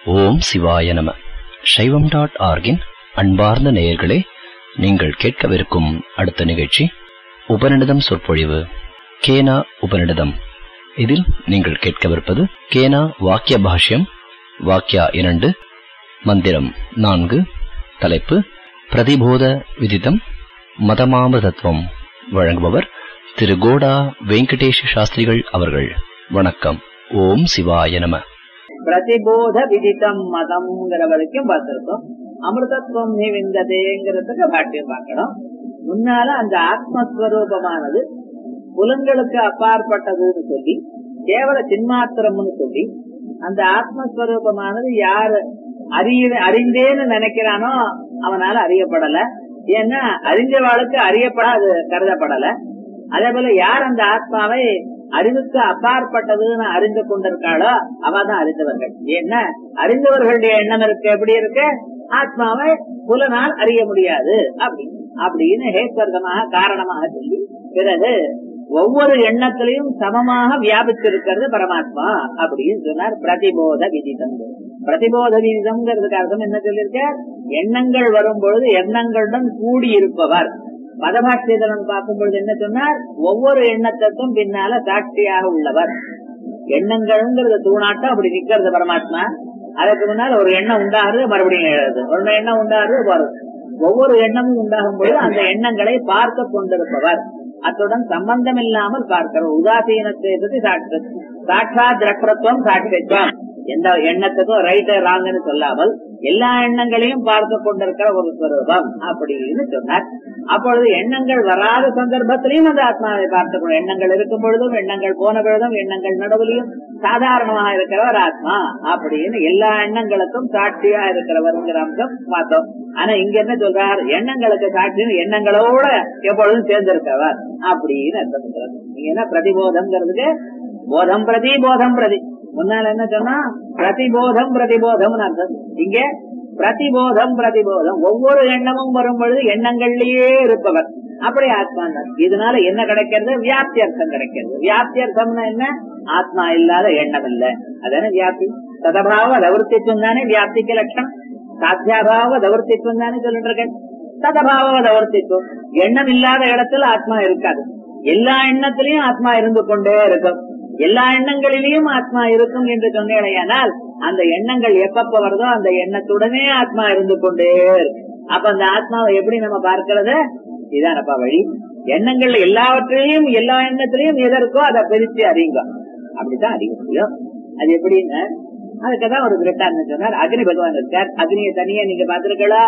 ஓம் சிவாய நம சைவம் டாட் ஆர்கின் அன்பார்ந்த நேயர்களே நீங்கள் கேட்கவிருக்கும் அடுத்த நிகழ்ச்சி உபநிடதம் சொற்பொழிவு கேனா உபநிடதம் இதில் நீங்கள் கேட்கவிருப்பது கேனா வாக்கிய பாஷ்யம் வாக்கியா இரண்டு மந்திரம் நான்கு தலைப்பு பிரதிபோத விதித்தம் மதமாமதத்துவம் வழங்குபவர் திரு கோடா வெங்கடேஷ் சாஸ்திரிகள் அவர்கள் வணக்கம் ஓம் சிவாய நம பிரதிபோத விதித்தம் மதம்ங்கிற வரைக்கும் பார்த்திருக்கோம் அமிர்தத்துவம் நிவிந்ததேங்கிறதுக்கு பாட்டியம் பார்க்கணும் முன்னால அந்த ஆத்மஸ்வரூபமானது புலங்களுக்கு அப்பாற்பட்டதுன்னு சொல்லி கேவல சின்மாத்திரம்னு சொல்லி அந்த ஆத்மஸ்வரூபமானது யாரு அறிய அறிந்தேன்னு நினைக்கிறானோ அவனால அறியப்படல ஏன்னா அறிஞ்சவாளுக்கு அறியப்படாது கருதப்படல அதே போல யார் அந்த ஆத்மாவை அறிவுக்கு அப்பாற்பட்டதுன்னு அறிந்து கொண்டிருக்காளோ அவதான் அறிந்தவர்கள் ஏன்னா அறிந்தவர்களுடைய எண்ணம் இருக்கு எப்படி இருக்கு ஆத்மாவை புலனால் அறிய முடியாது அப்படி அப்படின்னு ஹேஸ்வர்கமாக காரணமாக சொல்லி பிறகு ஒவ்வொரு எண்ணத்திலையும் சமமாக வியாபித்திருக்கிறது பரமாத்மா அப்படின்னு சொன்னார் பிரதிபோத விதிதம் பிரதிபோத விதிதம்ங்கிறதுக்கு அர்த்தம் என்ன சொல்லியிருக்க எண்ணங்கள் வரும் பொழுது எண்ணங்களுடன் கூடி இருப்பவர் பதபாட்சியதனம் பார்க்கும் பொழுது என்ன சொன்னார் ஒவ்வொரு எண்ணத்திற்கும் பின்னால சாட்சியாக உள்ளவர் எண்ணங்கள்ங்கிறது தூணாட்டம் அப்படி நிக்கிறது பரமாத்மா அதுக்கு முன்னால் ஒரு எண்ணம் உண்டாகிறது மறுபடியும் எழுது ஒரு எண்ணம் உண்டாகிறது வருது ஒவ்வொரு எண்ணமும் உண்டாகும் பொழுது அந்த எண்ணங்களை பார்க்க கொண்டிருப்பவர் அத்துடன் சம்பந்தம் இல்லாமல் பார்க்கிறோம் உதாசீனத்தை பற்றி சாட்சி சாட்சா திரக்ரத்துவம் சாட்சித்துவம் எந்த எண்ணத்துக்கும் ரைட் ராங்னு சொல்லாமல் எல்லா எண்ணங்களையும் பார்த்து கொண்டிருக்கிற ஒரு ஸ்வரூபம் அப்படின்னு சொன்னார் அப்பொழுது எண்ணங்கள் வராத சந்தர்ப்பத்திலையும் அந்த ஆத்மாவை பார்த்துக்கணும் எண்ணங்கள் இருக்கும் பொழுதும் எண்ணங்கள் போன பொழுதும் எண்ணங்கள் நடுவிலையும் சாதாரணமாக இருக்கிறவர் ஆத்மா அப்படின்னு எல்லா எண்ணங்களுக்கும் சாட்சியா இருக்கிறவருங்கிற அம்சம் பார்த்தோம் ஆனா இங்க என்ன சொல்றார் எண்ணங்களுக்கு சாட்சின்னு எண்ணங்களோட எப்பொழுதும் சேர்ந்திருக்கிறவர் அப்படின்னு அர்த்தம் சொல்றாரு நீங்க என்ன பிரதிபோதம்ங்கிறதுக்கு போதம் பிரதி போதம் பிரதி முன்னால என்ன சொன்னா பிரதிபோதம் பிரதிபோதம் அர்த்தம் இங்க பிரதிபோதம் பிரதிபோதம் ஒவ்வொரு எண்ணமும் வரும் பொழுது எண்ணங்கள்லயே இருப்பவர் அப்படி ஆத்மா இதனால என்ன கிடைக்கிறது வியாப்தி அர்த்தம் கிடைக்கிறது வியாப்தி அர்த்தம்னா என்ன ஆத்மா இல்லாத எண்ணம் இல்ல அதான வியாப்தி ததபாவ தவர்த்தித்துவம் தானே வியாப்திக்கு லட்சணம் சாத்தியாபாவ தவர்த்தித்துவம் தானே சொல்லிட்டு இருக்கேன் ததபாவ தவர்த்தித்துவம் எண்ணம் இல்லாத இடத்துல ஆத்மா இருக்காது எல்லா எண்ணத்திலையும் ஆத்மா இருந்து கொண்டே இருக்கும் எல்லா எண்ணங்களிலையும் ஆத்மா இருக்கும் என்று சொன்னேனால் அந்த எண்ணங்கள் எப்பப்ப வருதோ அந்த எண்ணத்துடனே ஆத்மா இருந்து கொண்டே இருக்கு அப்ப அந்த ஆத்மாவை எப்படி நம்ம பார்க்கறது இதானப்பா வழி எண்ணங்கள் எல்லாவற்றிலையும் எல்லா எண்ணத்திலையும் எதற்கோ அதை பிரிச்சு அறியுங்க அப்படித்தான் அறிய முடியும் அது எப்படின்னு அதுக்குதான் ஒரு கிரட்டான்னு சொன்னார் அக்னி பகவான் இருக்கார் அக்னியை தனியா நீங்க பாத்துருக்கா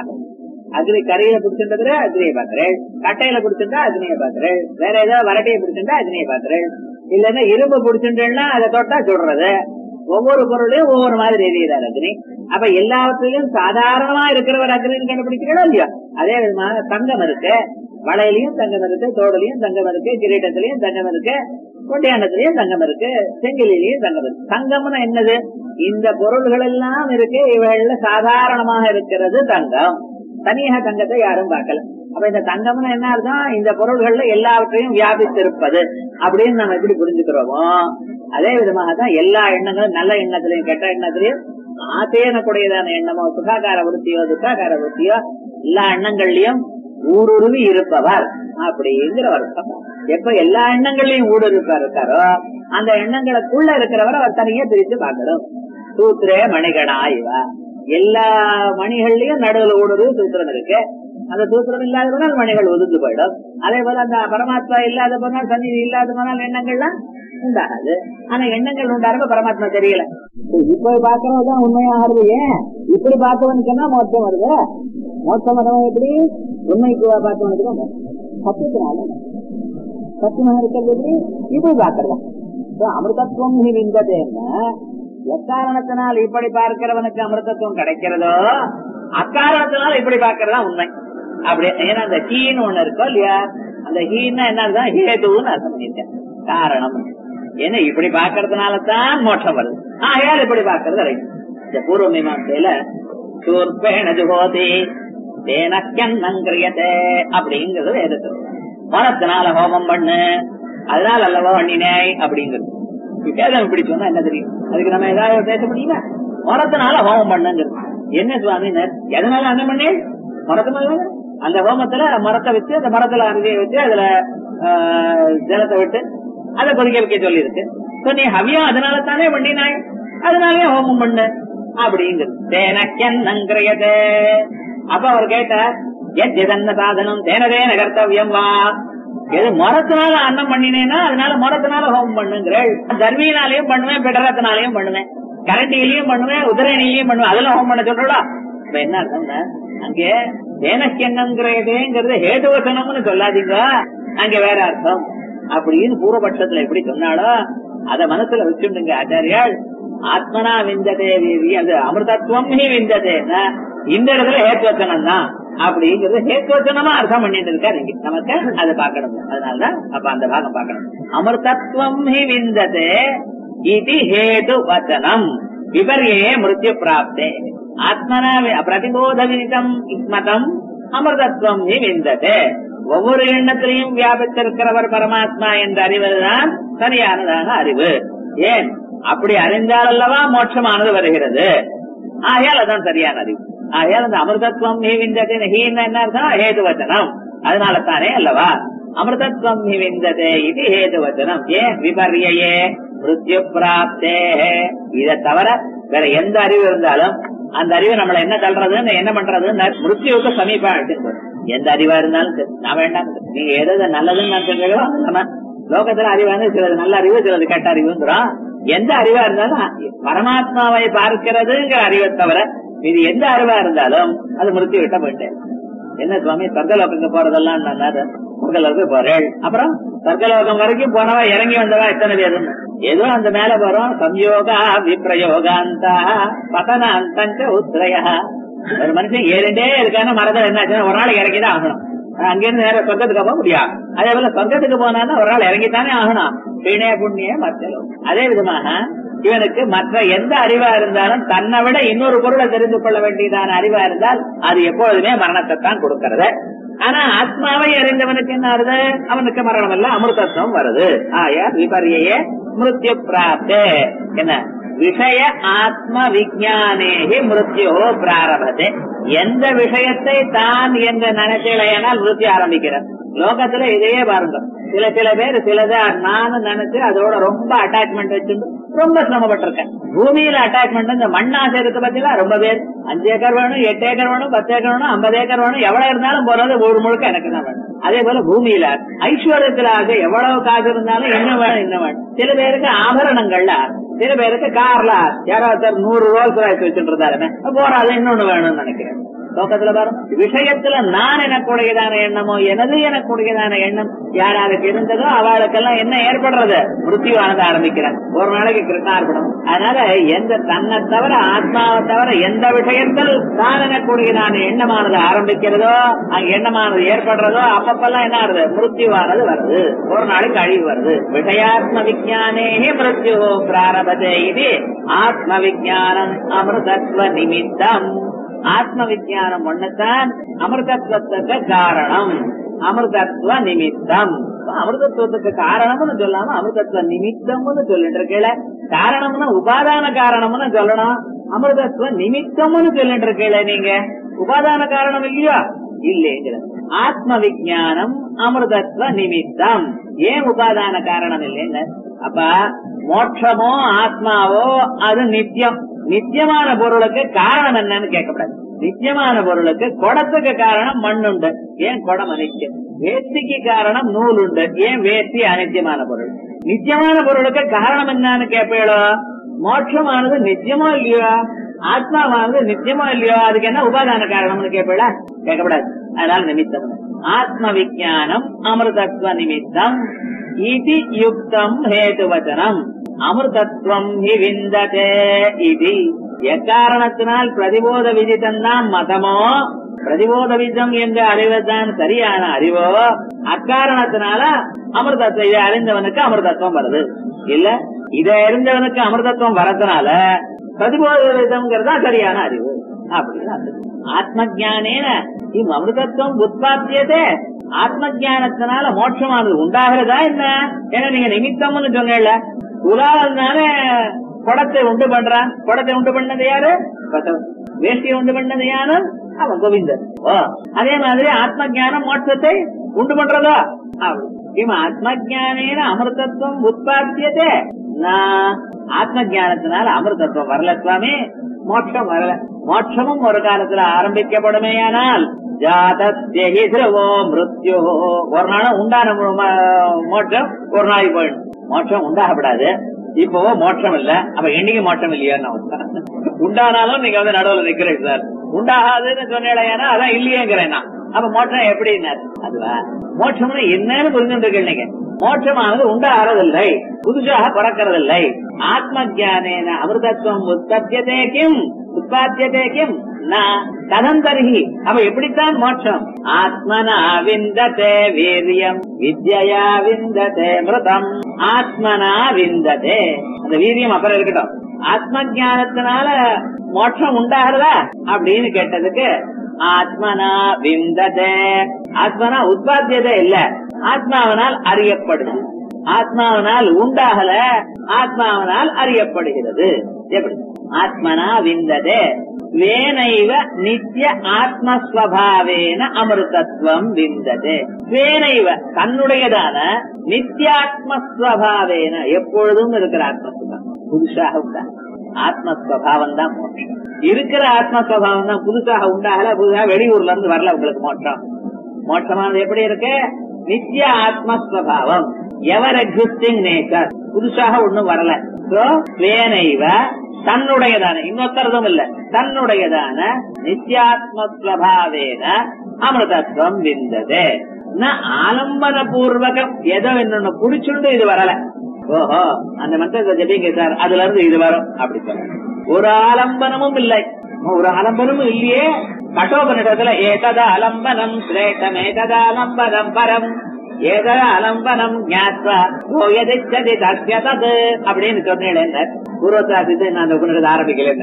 அக்னி கரையில பிடிச்சிருந்தது அக்னியை பாக்குறேன் கட்டையில பிடிச்சிருந்தா அக்னியை பாக்குறேன் வேற ஏதாவது வரட்டையை பிடிச்சிருந்தா அக்னியை பாக்குறேன் இல்லன்னா இரும்பு பிடிச்சிருந்தேன்னா அதை தொட்டா சொல்றது ஒவ்வொரு பொருளையும் ஒவ்வொரு மாதிரி எரியுதார் அக்னி அப்ப எல்லாவற்றிலும் சாதாரணமா இருக்கிறவர் அக்னின்னு கண்டுபிடிக்கிறோம் இல்லையா அதே விதமான தங்கம் இருக்கு வளையிலையும் தங்கம் இருக்கு தோடலையும் தங்கம் இருக்கு கிரீட்டத்திலையும் தங்கம் இருக்கு கொண்டையாண்டத்திலையும் தங்கம் இருக்கு செங்கிலிலையும் தங்கம் இருக்கு தங்கம்னு என்னது இந்த பொருள்கள் எல்லாம் இருக்கு இவைகள்ல சாதாரணமாக இருக்கிறது தங்கம் தனியாக தங்கத்தை யாரும் பார்க்கல அப்ப இந்த தங்கம்னு என்ன அர்த்தம் இந்த பொருள்கள்ல எல்லாவற்றையும் வியாபித்திருப்பது அப்படின்னு நம்ம எப்படி புரிஞ்சுக்கிறோமோ அதே விதமாக தான் எல்லா எண்ணங்களும் நல்ல எண்ணத்திலையும் கெட்ட எண்ணத்திலையும் ஆசேனக்கூடியதான எண்ணமோ சுகாகார விருத்தியோ துக்காகார விருத்தியோ எல்லா எண்ணங்கள்லயும் ஊடுருவி இருப்பவர் அப்படிங்கிற வருஷம் எப்ப எல்லா எண்ணங்கள்லயும் ஊடுருப்ப இருக்காரோ அந்த எண்ணங்களுக்குள்ள இருக்கிறவர் அவர் தனியே பிரித்து பார்க்கணும் சூத்திரே மணிகடா இவா எல்லா மணிகள்லயும் நடுவில் ஊடுருவி சூத்திரம் இருக்கு அந்த சூத்திரம் இல்லாத போனால் மணிகள் ஒதுந்து போயிடும் அதே போல அந்த பரமாத்மா இல்லாத போனால் சந்நிதி இல்லாத போனால் எண்ணங்கள்லாம் உண்டாகாது ஆனா எண்ணங்கள் உண்டாருங்க பரமாத்மா தெரியல இப்ப பாக்குறதுதான் உண்மையாகிறது ஏன் இப்படி பார்த்தவனுக்கு என்ன மோட்சம் வருது மோட்சம் வரவன் எப்படி உண்மைக்கு பார்த்தவனுக்கு தான் சத்தியத்தினால சத்தியமாக இருக்கிறது எப்படி இப்படி பாக்குறதா அமிர்தத்துவம் விந்ததேன்னா எக்காரணத்தினால் இப்படி பார்க்கிறவனுக்கு அமிர்தத்துவம் கிடைக்கிறதோ அக்காரணத்தினால் இப்படி பார்க்கறதா உண்மை அப்படி ஏன்னா அந்த ஹீன்னு ஒண்ணு இருக்கோ இல்லையா அந்த ஹீன்னா என்ன ஹேதுன்னு அர்த்தம் பண்ணிருக்கேன் காரணம் ஏன்னா இப்படி பாக்குறதுனால தான் மோட்சம் வருது ஆகையால் இப்படி பாக்குறது ரைட் இந்த பூர்வ மீமாசையில சூர்பேண ஜுகோதி தேனக்கியன்னங்கிரியதே அப்படிங்கிறது எதிர்த்து மனத்தினால ஹோமம் பண்ணு அதனால அல்லவா பண்ணினேய் அப்படிங்கிறது வேதம் இப்படி சொன்னா என்ன தெரியும் அதுக்கு நம்ம ஏதாவது பேச முடியுமா மரத்தினால ஹோமம் பண்ணுங்கிறது என்ன சுவாமினர் எதனால அன்னம் பண்ணி மரத்தினால அந்த ஹோமத்துல மரத்தை வச்சு அந்த மரத்துல அருவியை வச்சு அதுல ஆஹ், ஜலத்தை விட்டு அதை கொதிக்க வைக்க சொல்லி இருக்கு So, நீ ஹவியம் அதனால தானே பண்ணினாய் அதனாலே ஹோமம் பண்ணு அப்படிங்கிறது தேனக்கென்னங்கிறையதே அப்ப அவர் கேட்டார் எத்தன்ன சாதனம் தேனதேன கர்த்தவியம் வா எது மரத்தினால அன்னம் பண்ணினேன்னா அதனால மரத்தினால ஹோமம் பண்ணுங்கிறேள் தர்மியினாலையும் பண்ணுவேன் பெடரத்தினாலையும் பண்ணுவேன் கரண்டியிலையும் பண்ணுவேன் உதரணிலையும் பண்ணுவேன் அதெல்லாம் ஹோமம் பண்ண சொல்றா இப்ப என்ன அர்த்தம்னா அங்கே தேனக்கென்னங்கிறதேங்கிறது ஹேதுவசனம்னு சொல்லாதீங்க அங்க வேற அர்த்தம் அப்படின்னு பூர்வபட்சத்துல எப்படி சொன்னாலோ அத மனசுல வச்சுடுங்க ஆச்சாரியால் ஆத்மனா விந்ததே வீரி அந்த அமிர்தத்துவம் ஹி விந்ததேன்னா இந்த இடத்துல ஹேத்வச்சனம் தான் அப்படிங்கிறது ஹேத்வச்சனமா அர்த்தம் பண்ணிட்டு இருக்காரு இங்க நமக்கு அதை பார்க்கணும் அதனாலதான் அப்ப அந்த பாகம் பார்க்கணும் அமிர்தத்துவம் ஹி விந்ததே இது ஹேது வச்சனம் விபர்யே மிருத்யு பிராப்தே ஆத்மனா வி- பிரதிபோத விதிதம் இஸ்மதம் அமிர்தத்துவம் ஹி விந்ததே ஒவ்வொரு எண்ணத்திலையும் வியாபித்திருக்கிறவர் பரமாத்மா என்ற அறிவுதான் சரியானதான அறிவு ஏன் அப்படி அறிந்தால் அல்லவா மோட்சமானது வருகிறது ஆகையால் அதான் சரியான அறிவு ஆகையால் அந்த அமிர்தத்துவம் ஹி விந்ததே ஹீன்னு என்ன அர்த்தம் ஹேது வச்சனம் அதனால தானே அல்லவா அமிர்தத்துவம் ஹி விந்ததே இது ஹேது வச்சனம் ஏன் விபர்யே மிருத்யு பிராப்தே இதை தவிர வேற எந்த அறிவு இருந்தாலும் அந்த அறிவு நம்மள என்ன தள்ளுறதுன்னு என்ன பண்றதுன்னு மிருத்யுவுக்கு சமீபம் அழைச்சிட்டு போகுது. எந்த அறிவா இருந்தாலும் சரி, நான் வேண்டாம் நீங்க எது எது நல்லதுன்னு நான் சொல்றீங்களோ அது நம்ம லோகத்துல அறிவானது சிலது நல்ல அறிவு சிலது கெட்ட அறிவுங்கிறோம் எந்த அறிவா இருந்தாலும் பரமாத்மாவை பார்க்கிறதுங்கிற அறிவை தவிர இது எந்த அறிவா இருந்தாலும் அது மிருத்தி விட்ட போயிட்டேன் என்ன சுவாமி சொர்க்கலோகத்துக்கு போறதெல்லாம் நன்னாரு சொர்க்கலோகம் போறேள் அப்புறம் சொர்க்கலோகம் வரைக்கும் போனவா இறங்கி வந்தவா எத்தனை பேர் ஏதோ அந்த மேல போறோம் சம்யோகா விப்ரயோகாந்தா பதனாந்தஞ்ச உத்ரய ஒரு மனுஷன் ஏறிண்டே இருக்கான மரத்தில் என்னாச்சுன்னா ஒரு நாள் இறங்கிதான் ஆகணும் அங்கிருந்து நேரம் சொர்க்கத்துக்கு போக முடியாது அதே போல சொர்க்கத்துக்கு போனா ஒரு நாள் இறங்கித்தானே ஆகணும் பீணே புண்ணிய மத்தலும் அதே விதமாக இவனுக்கு மற்ற எந்த அறிவா இருந்தாலும் தன்னை விட இன்னொரு பொருளை தெரிந்து கொள்ள வேண்டியதான அறிவா இருந்தால் அது எப்பொழுதுமே மரணத்தை தான் கொடுக்கிறது ஆனா ஆத்மாவை அறிந்தவனுக்கு என்ன வருது அவனுக்கு மரணம் இல்ல அமிர்தத்துவம் வருது ஆயா விபரியே மிருத்யு பிராப்தே என்ன விஷய ஆத்ம விஜானேகி மிருத்யோ பிராரபதே எந்த விஷயத்தை தான் என்று நினைச்சலையானால் மிருத்யு ஆரம்பிக்கிறார் லோகத்துல இதையே பாருங்க சில சில பேர் சிலதா நானும் நினைச்சு அதோட ரொம்ப அட்டாச்மெண்ட் வச்சுட்டு ரொம்ப சிரமப்பட்டிருக்கேன் பூமியில அட்டாச்மெண்ட் இந்த மண்ணாசை இருக்கு பத்தியா ரொம்ப பேர் அஞ்சு ஏக்கர் வேணும் எட்டு ஏக்கர் வேணும் பத்து ஏக்கர் வேணும் ஐம்பது ஏக்கர் வேணும் எவ்வளவு இருந்தாலும் போறது ஒரு முழுக்க எனக்கு தான் வேணும் அதே போல பூமியில ஐஸ்வர்யத்துல ஆசை எவ்வளவு காசு இருந்தாலும் என்ன வேணும் என்ன வேணும் சில பேருக்கு ஆபரணங்கள்ல ஆசை. சில பேருக்கு கார்ல ஆசை. யாரோ ஒருத்தர் நூறு ரோல்ஸ் ராய்ஸ் வச்சுட்டு இருந்தாருமே போறாது இன்னொன்னு வேணும்னு நினைக்கிறேன் லோகத்துல பாருங்க விஷயத்துல நான் எனக்குடையதான எண்ணமோ எனது எனக்குடையதான எண்ணம் யாராருக்கு இருந்ததோ அவளுக்கெல்லாம் என்ன ஏற்படுறது மிருத்யுவானது ஆரம்பிக்கிறேன் ஒரு நாளைக்கு கிருஷ்ணார்பணம் அதனால எந்த தன்னை தவிர ஆத்மாவை தவிர எந்த விஷயத்தில் தான் எனக்குடையதான எண்ணமானது ஆரம்பிக்கிறதோ அங்க எண்ணமானது ஏற்படுறதோ அப்பப்பெல்லாம் என்ன ஆகுது மிருத்யுவானது வருது ஒரு நாளைக்கு அழிவு வருது விஷயாத்ம விஜானே மிருத்யு பிராரபதே இது ஆத்ம விஜானம் அமிர்தத்வ நிமித்தம் ஆத்ம விஜயானம் ஒண்ணுதான் அமிர்தத்துவத்துக்கு காரணம் அமிர்தத்துவ நிமித்தம் அமிர்தத்துவத்துக்கு காரணம்னு சொல்லாம அமிர்தத்துவ நிமித்தம்னு சொல்லிட்டு இருக்கல காரணம்னா உபாதான காரணம்னு சொல்லணும் அமிர்தத்துவ நிமித்தம்னு சொல்லிட்டு இருக்கல நீங்க உபாதான காரணம் இல்லையா இல்லைங்கிற ஆத்ம விஜயானம் அமிர்தத்துவ நிமித்தம் ஏன் உபாதான காரணம் இல்லைங்க அப்ப மோட்சமோ ஆத்மாவோ அது நித்தியம் நித்தியமான பொருளுக்கு காரணம் என்னன்னு கேட்கக்கூடாது நித்தியமான பொருளுக்கு குடத்துக்கு காரணம் மண்ணுண்டு ஏன் குடம் அனித்தியம் வேஷ்டிக்கு காரணம் நூல் உண்டு ஏன் வேஷ்டி அனித்தியமான பொருள் நித்தியமான பொருளுக்கு காரணம் என்னன்னு கேட்பீங்களோ மோட்சமானது நித்தியமோ இல்லையோ ஆத்மாவானது நித்தியமோ இல்லையோ அதுக்கு என்ன உபாதான காரணம்னு கேட்பீங்களா கேட்கக்கூடாது அதனால நிமித்தம் ஆத்ம விஜயானம் அமிர்தத்துவ நிமித்தம் இது யுக்தம் ஹேதுவச்சனம் அமிர்தத்துவம் ஹி விந்ததே இது எக்காரணத்தினால் பிரதிபோத விதித்தம் தான் மதமோ பிரதிபோத விதம் என்ற அறிவுதான் சரியான அறிவோ அக்காரணத்தினால அமிர்தத்தை இதை அறிந்தவனுக்கு அமிர்தத்துவம் வருது இல்ல இதை அறிந்தவனுக்கு அமிர்தத்துவம் வரதுனால பிரதிபோத விதம்ங்கிறதா சரியான அறிவு அப்படின்னு அர்த்தம். ஆத்ம ஜானேன இம் அமிர்தத்துவம் உற்பத்தியதே ஆத்ம ஜானத்தினால மோட்சமானது உண்டாகிறதா என்ன ஏன்னா நீங்க நிமித்தம்னு சொன்னேன்ல துலாலனால குடத்தை உண்டு பண்றான் குடத்தை உண்டு பண்ணது யாரு பகவான். வேஷ்டியை உண்டு பண்ணது யாரு அவன் கோவிந்தன் ஓ அதே மாதிரி ஆத்ம ஞானம் மோட்சத்தை உண்டு பண்றதா அப்படி கிம் ஆத்ம ஞானேன அமிர்தத்துவம் உற்பத்தியதே நான் ஆத்ம ஞானத்தினால அமிர்தத்துவம் வரல சுவாமி மோட்சம் வரல மோட்சமும் ஒரு காலத்துல ஆரம்பிக்கப்படுமேயானால் ஜாதத்யஹி திரவோ மிருத்யோ ஒரு நாளும் உண்டான மோ- மோ- மோட்சம் ஒரு நாளைக்கு போயிடும் மோட்சம் உண்டாகப்படாது இப்போ மோட்சம் இல்ல அப்ப என்னைக்கு மோட்சம் இல்லையா உண்டானாலும் நீங்க வந்து நடுவுல நிக்கிறீங்க சார் உண்டாகாதுன்னு சொன்னேன்னா அதான் இல்லையேங்கிறேன் நான் அப்ப மோட்சம் எப்படின்னாரு அதுவா மோட்சம்னு என்னன்னு புரிஞ்சுட்டு நீங்க மோட்சமானது உண்டாகிறதில்லை புதுசாக பிறக்கிறதில்லை ஆத்ம ஜானேன அமிர்தத்துவம் உற்பத்தியதே கிம் உற்பத்தியதே கிம் நான் கதம் தருகி அப்ப எப்படித்தான் மோட்சம் ஆத்மனா விந்ததே வீரியம் வித்யா விந்ததே மிருதம் ஆத்மனா விந்ததே அந்த வீரியம் அப்புறம் இருக்கட்டும் ஆத்ம ஞானத்தினால மோட்சம் உண்டாகிறதா அப்படின்னு கேட்டதுக்கு ஆத்மனா விந்ததே ஆத்மனா உற்பத்தியதே இல்ல ஆத்மாவனால் அறியப்படுது ஆத்மாவனால் உண்டாகல ஆத்மாவனால் அறியப்படுகிறது எப்படி ஆத்மனா விந்ததே வேனைவ நித்திய ஆத்மஸ்வபாவேன அமிர்தத்துவம் விந்ததே வேனைவ தன்னுடையதான நித்தியாத்மஸ்வபாவேன எப்பொழுதும் இருக்கிற ஆத்மஸ்வபாவம் புதுசாக உண்டா ஆத்மஸ்வபாவம் தான் மோட்சம் இருக்கிற ஆத்மஸ்வபாவம் தான் புதுசாக உண்டாகல புதுசாக வெளியூர்ல இருந்து வரல உங்களுக்கு மோட்சம் மோட்சமானது எப்படி இருக்கு நித்திய ஆத்மஸ்வபாவம் எவர் எக்ஸிஸ்டிங் நேச்சர் புதுசாக ஒண்ணும் வரல So, வேனைவ தன்னுடையதான இன்னொருத்தரதும் இல்ல தன்னுடையதான நித்தியாத்மஸ்வபாவேன அமிர்தத்துவம் விந்தது ந ஆலம்பன பூர்வகம் ஏதோ இன்னொன்னு புடிச்சுண்டு இது வரல ஓஹோ அந்த மந்திரத்தை ஜபிங்க சார் அதுல இருந்து இது வரும் அப்படி சொல்ல ஒரு ஆலம்பனமும் இல்லை ஒரு ஆலம்பனமும் இல்லையே கட்டோபனிடத்துல ஏதத அலம்பனம் சிரேஷ்டம் ஏதத அலம்பனம் பரம் ஏதத அலம்பனம் ஞாத்வா கோயதிச்சதி தஸ்ய தது அப்படின்னு சொன்னேன் பூர்வத்தாசித்து நான் அந்த உபநிடத்தை ஆரம்பிக்கல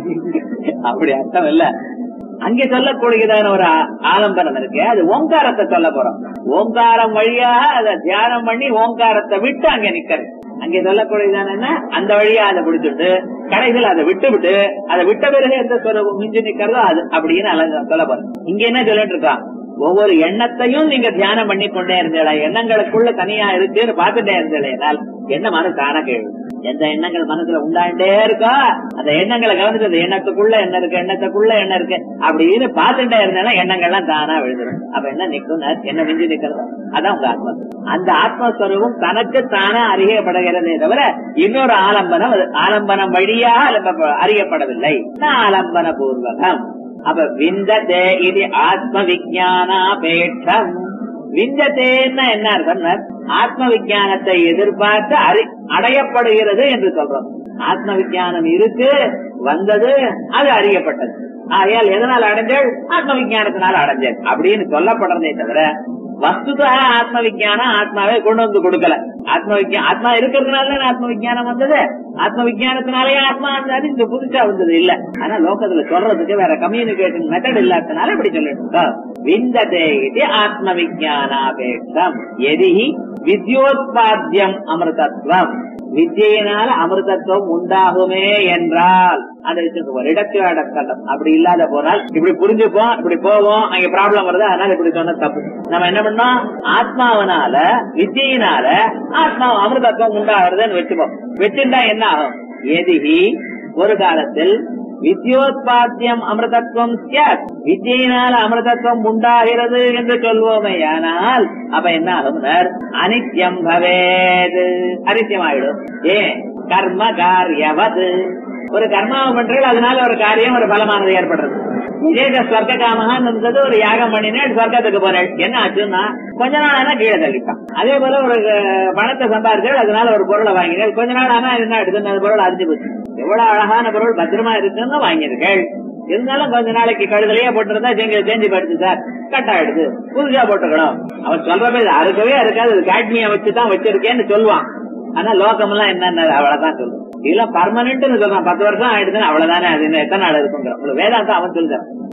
அப்படி அர்த்தம் இல்ல அங்கே சொல்லக்கூடியதான ஒரு ஆ- ஆலம்பனம் இருக்கு அது ஓங்காரத்தை சொல்ல போறோம் ஓங்காரம் வழியாக அதை தியானம் பண்ணி ஓங்காரத்தை விட்டு அங்க நிக்கிறது அங்கே சொல்லக்கூடியதான என்ன அந்த வழியா அதை பிடிச்சிட்டு கடைசியில் அதை விட்டு விட்டு அதை விட்ட பிறகு எந்த சொல்ல மிஞ்சி நிக்கிறதோ அது அப்படின்னு அலங்க- சொல்ல போறோம் இங்க என்ன சொல்லிட்டு இருக்கான் ஒவ்வொரு எண்ணத்தையும் நீங்க தியானம் பண்ணி கொண்டே இருந்தீங்களா எண்ணங்களுக்குள்ள தனியா இருக்குன்னு பார்த்துட்டே இருந்தீங்களா எண்ணமான தான கேள்வி எந்த எண்ணங்கள் மனசுல உண்டாண்டே இருக்கோ அந்த எண்ணங்களை கவனிச்சு அந்த எண்ணத்துக்குள்ள என்ன இருக்கு எண்ணத்துக்குள்ள என்ன இருக்கு அப்படின்னு பார்த்துட்டே இருந்தேன்னா எண்ணங்கள்லாம் தானா விழுந்துடும் அப்ப என்ன நிக்கும் என்ன மிஞ்சி நிக்கிறது அதான் உங்க ஆத்மா அந்த ஆத்மஸ்வரூபம் தனக்கு தானா அறியப்படுகிறதே தவிர இன்னொரு ஆலம்பனம் அது ஆலம்பனம் வழியாக அலம்ப- அறியப்படவில்லை ந ஆலம்பன பூர்வகம் அப்ப விந்ததே இது ஆத்ம விஜயானாபேட்சம் விந்ததேன்னா என்ன அர்த்தம்னா ஆத்ம விஜயானத்தை எதிர்பார்த்து அறி அடையப்படுகிறது என்று சொல்றோம் ஆத்ம விஜயானம் இருக்கு வந்தது அது அறியப்பட்டது ஆகையால் எதனால் அடைஞ்சல் ஆத்ம விஜயானத்தினால் அடைஞ்சல் அப்படின்னு சொல்லப்படுறதே தவிர வஸ்துதா ஆத்ம விஜயானம் ஆத்மாவே கொண்டு வந்து கொடுக்கல ஆத்ம விஜயா ஆத்மா இருக்கிறதுனால ஆத்ம விஜயானம் வந்தது ஆத்ம விஜயானத்தினாலேயே ஆத்மா வந்தது இந்த புதுசா வந்தது இல்ல ஆனா லோகத்துல சொல்றதுக்கு வேற கம்யூனிகேஷன் மெத்தட் இல்லாதனால இப்படி சொல்லிட்டு இருக்கோம் விந்ததே இது ஆத்ம விஜயானாபேட்சம் எதி வித்யோத்பாத்தியம் அமிர்தத்வம் வித்யினால அமிர்தத்துவம் உண்டாகுமே என்றால் அதை வச்சுக்கோ ஒரு இடத்துல அடக்கலம் அப்படி இல்லாத போனால் இப்படி புரிஞ்சுப்போம் இப்படி போவோம் அங்க ப்ராப்ளம் வருது அதனால இப்படி சொன்ன தப்பு நம்ம என்ன பண்ணோம் ஆத்மாவனால வித்தியினால ஆத்மா அமிர்தத்துவம் உண்டாகிறதுன்னு வச்சுப்போம் வச்சிருந்தா என்ன ஆகும் எதிகி ஒரு காலத்தில் வித்யோத்பாத்தியம் அமிர்தத்துவம் சியாத் வித்யினால் அமிர்தத்துவம் உண்டாகிறது என்று சொல்வோமேயானால் அப்ப என்ன ஆகும்னர் அனித்யம் பவேது அனித்யமாயிடும் ஏன் கர்ம காரியவது ஒரு கர்மாவை பண்றீங்க அதனால ஒரு காரியம் ஒரு பலமானது ஏற்படுறது இதே இந்த ஸ்வர்க்க காமகான் இருந்தது ஒரு யாகம் பண்ணினேன் சொர்க்கத்துக்கு போனேன் என்ன ஆச்சுன்னா கொஞ்ச நாள் ஆனா கீழே தள்ளிட்டான் அதே போல ஒரு அஹ், பணத்தை சம்பாதிச்சேன் அதனால ஒரு பொருளை வாங்கினேன் கொஞ்ச நாள் ஆனா என்ன ஆயிடுது அந்த பொருள் அரிஞ்சு போச்சு எவ்வளவு அழகான பொருள் பத்திரமா இருக்குன்னு வாங்கியிருக்கேள் இருந்தாலும் கொஞ்ச நாளைக்கு கழுதலையே போட்டிருந்தா செஞ்சு செஞ்சு போயிடுச்சு சார் கட் ஆயிடுது புதுசா போட்டுக்கணும் அவன் சொல்றப்ப இது அறுக்கவே இருக்காது இது காட்மியா வச்சுதான் வச்சிருக்கேன்னு சொல்லுவான் ஆனா லோகம் எல்லாம் என்னன்னு அவ்வளவுதான் சொல்லுவோம் இதெல்லாம் பர்மனன்ட்னு சொல்றான் பத்து வருஷம் ஆயிடுதுன்னு அவ்வளவுதானே அது இன்னும் எத்தனை நாள் இருக்குங்கிற உங்களுக்கு வேதாந்தம் அவன் சொல்லுறான்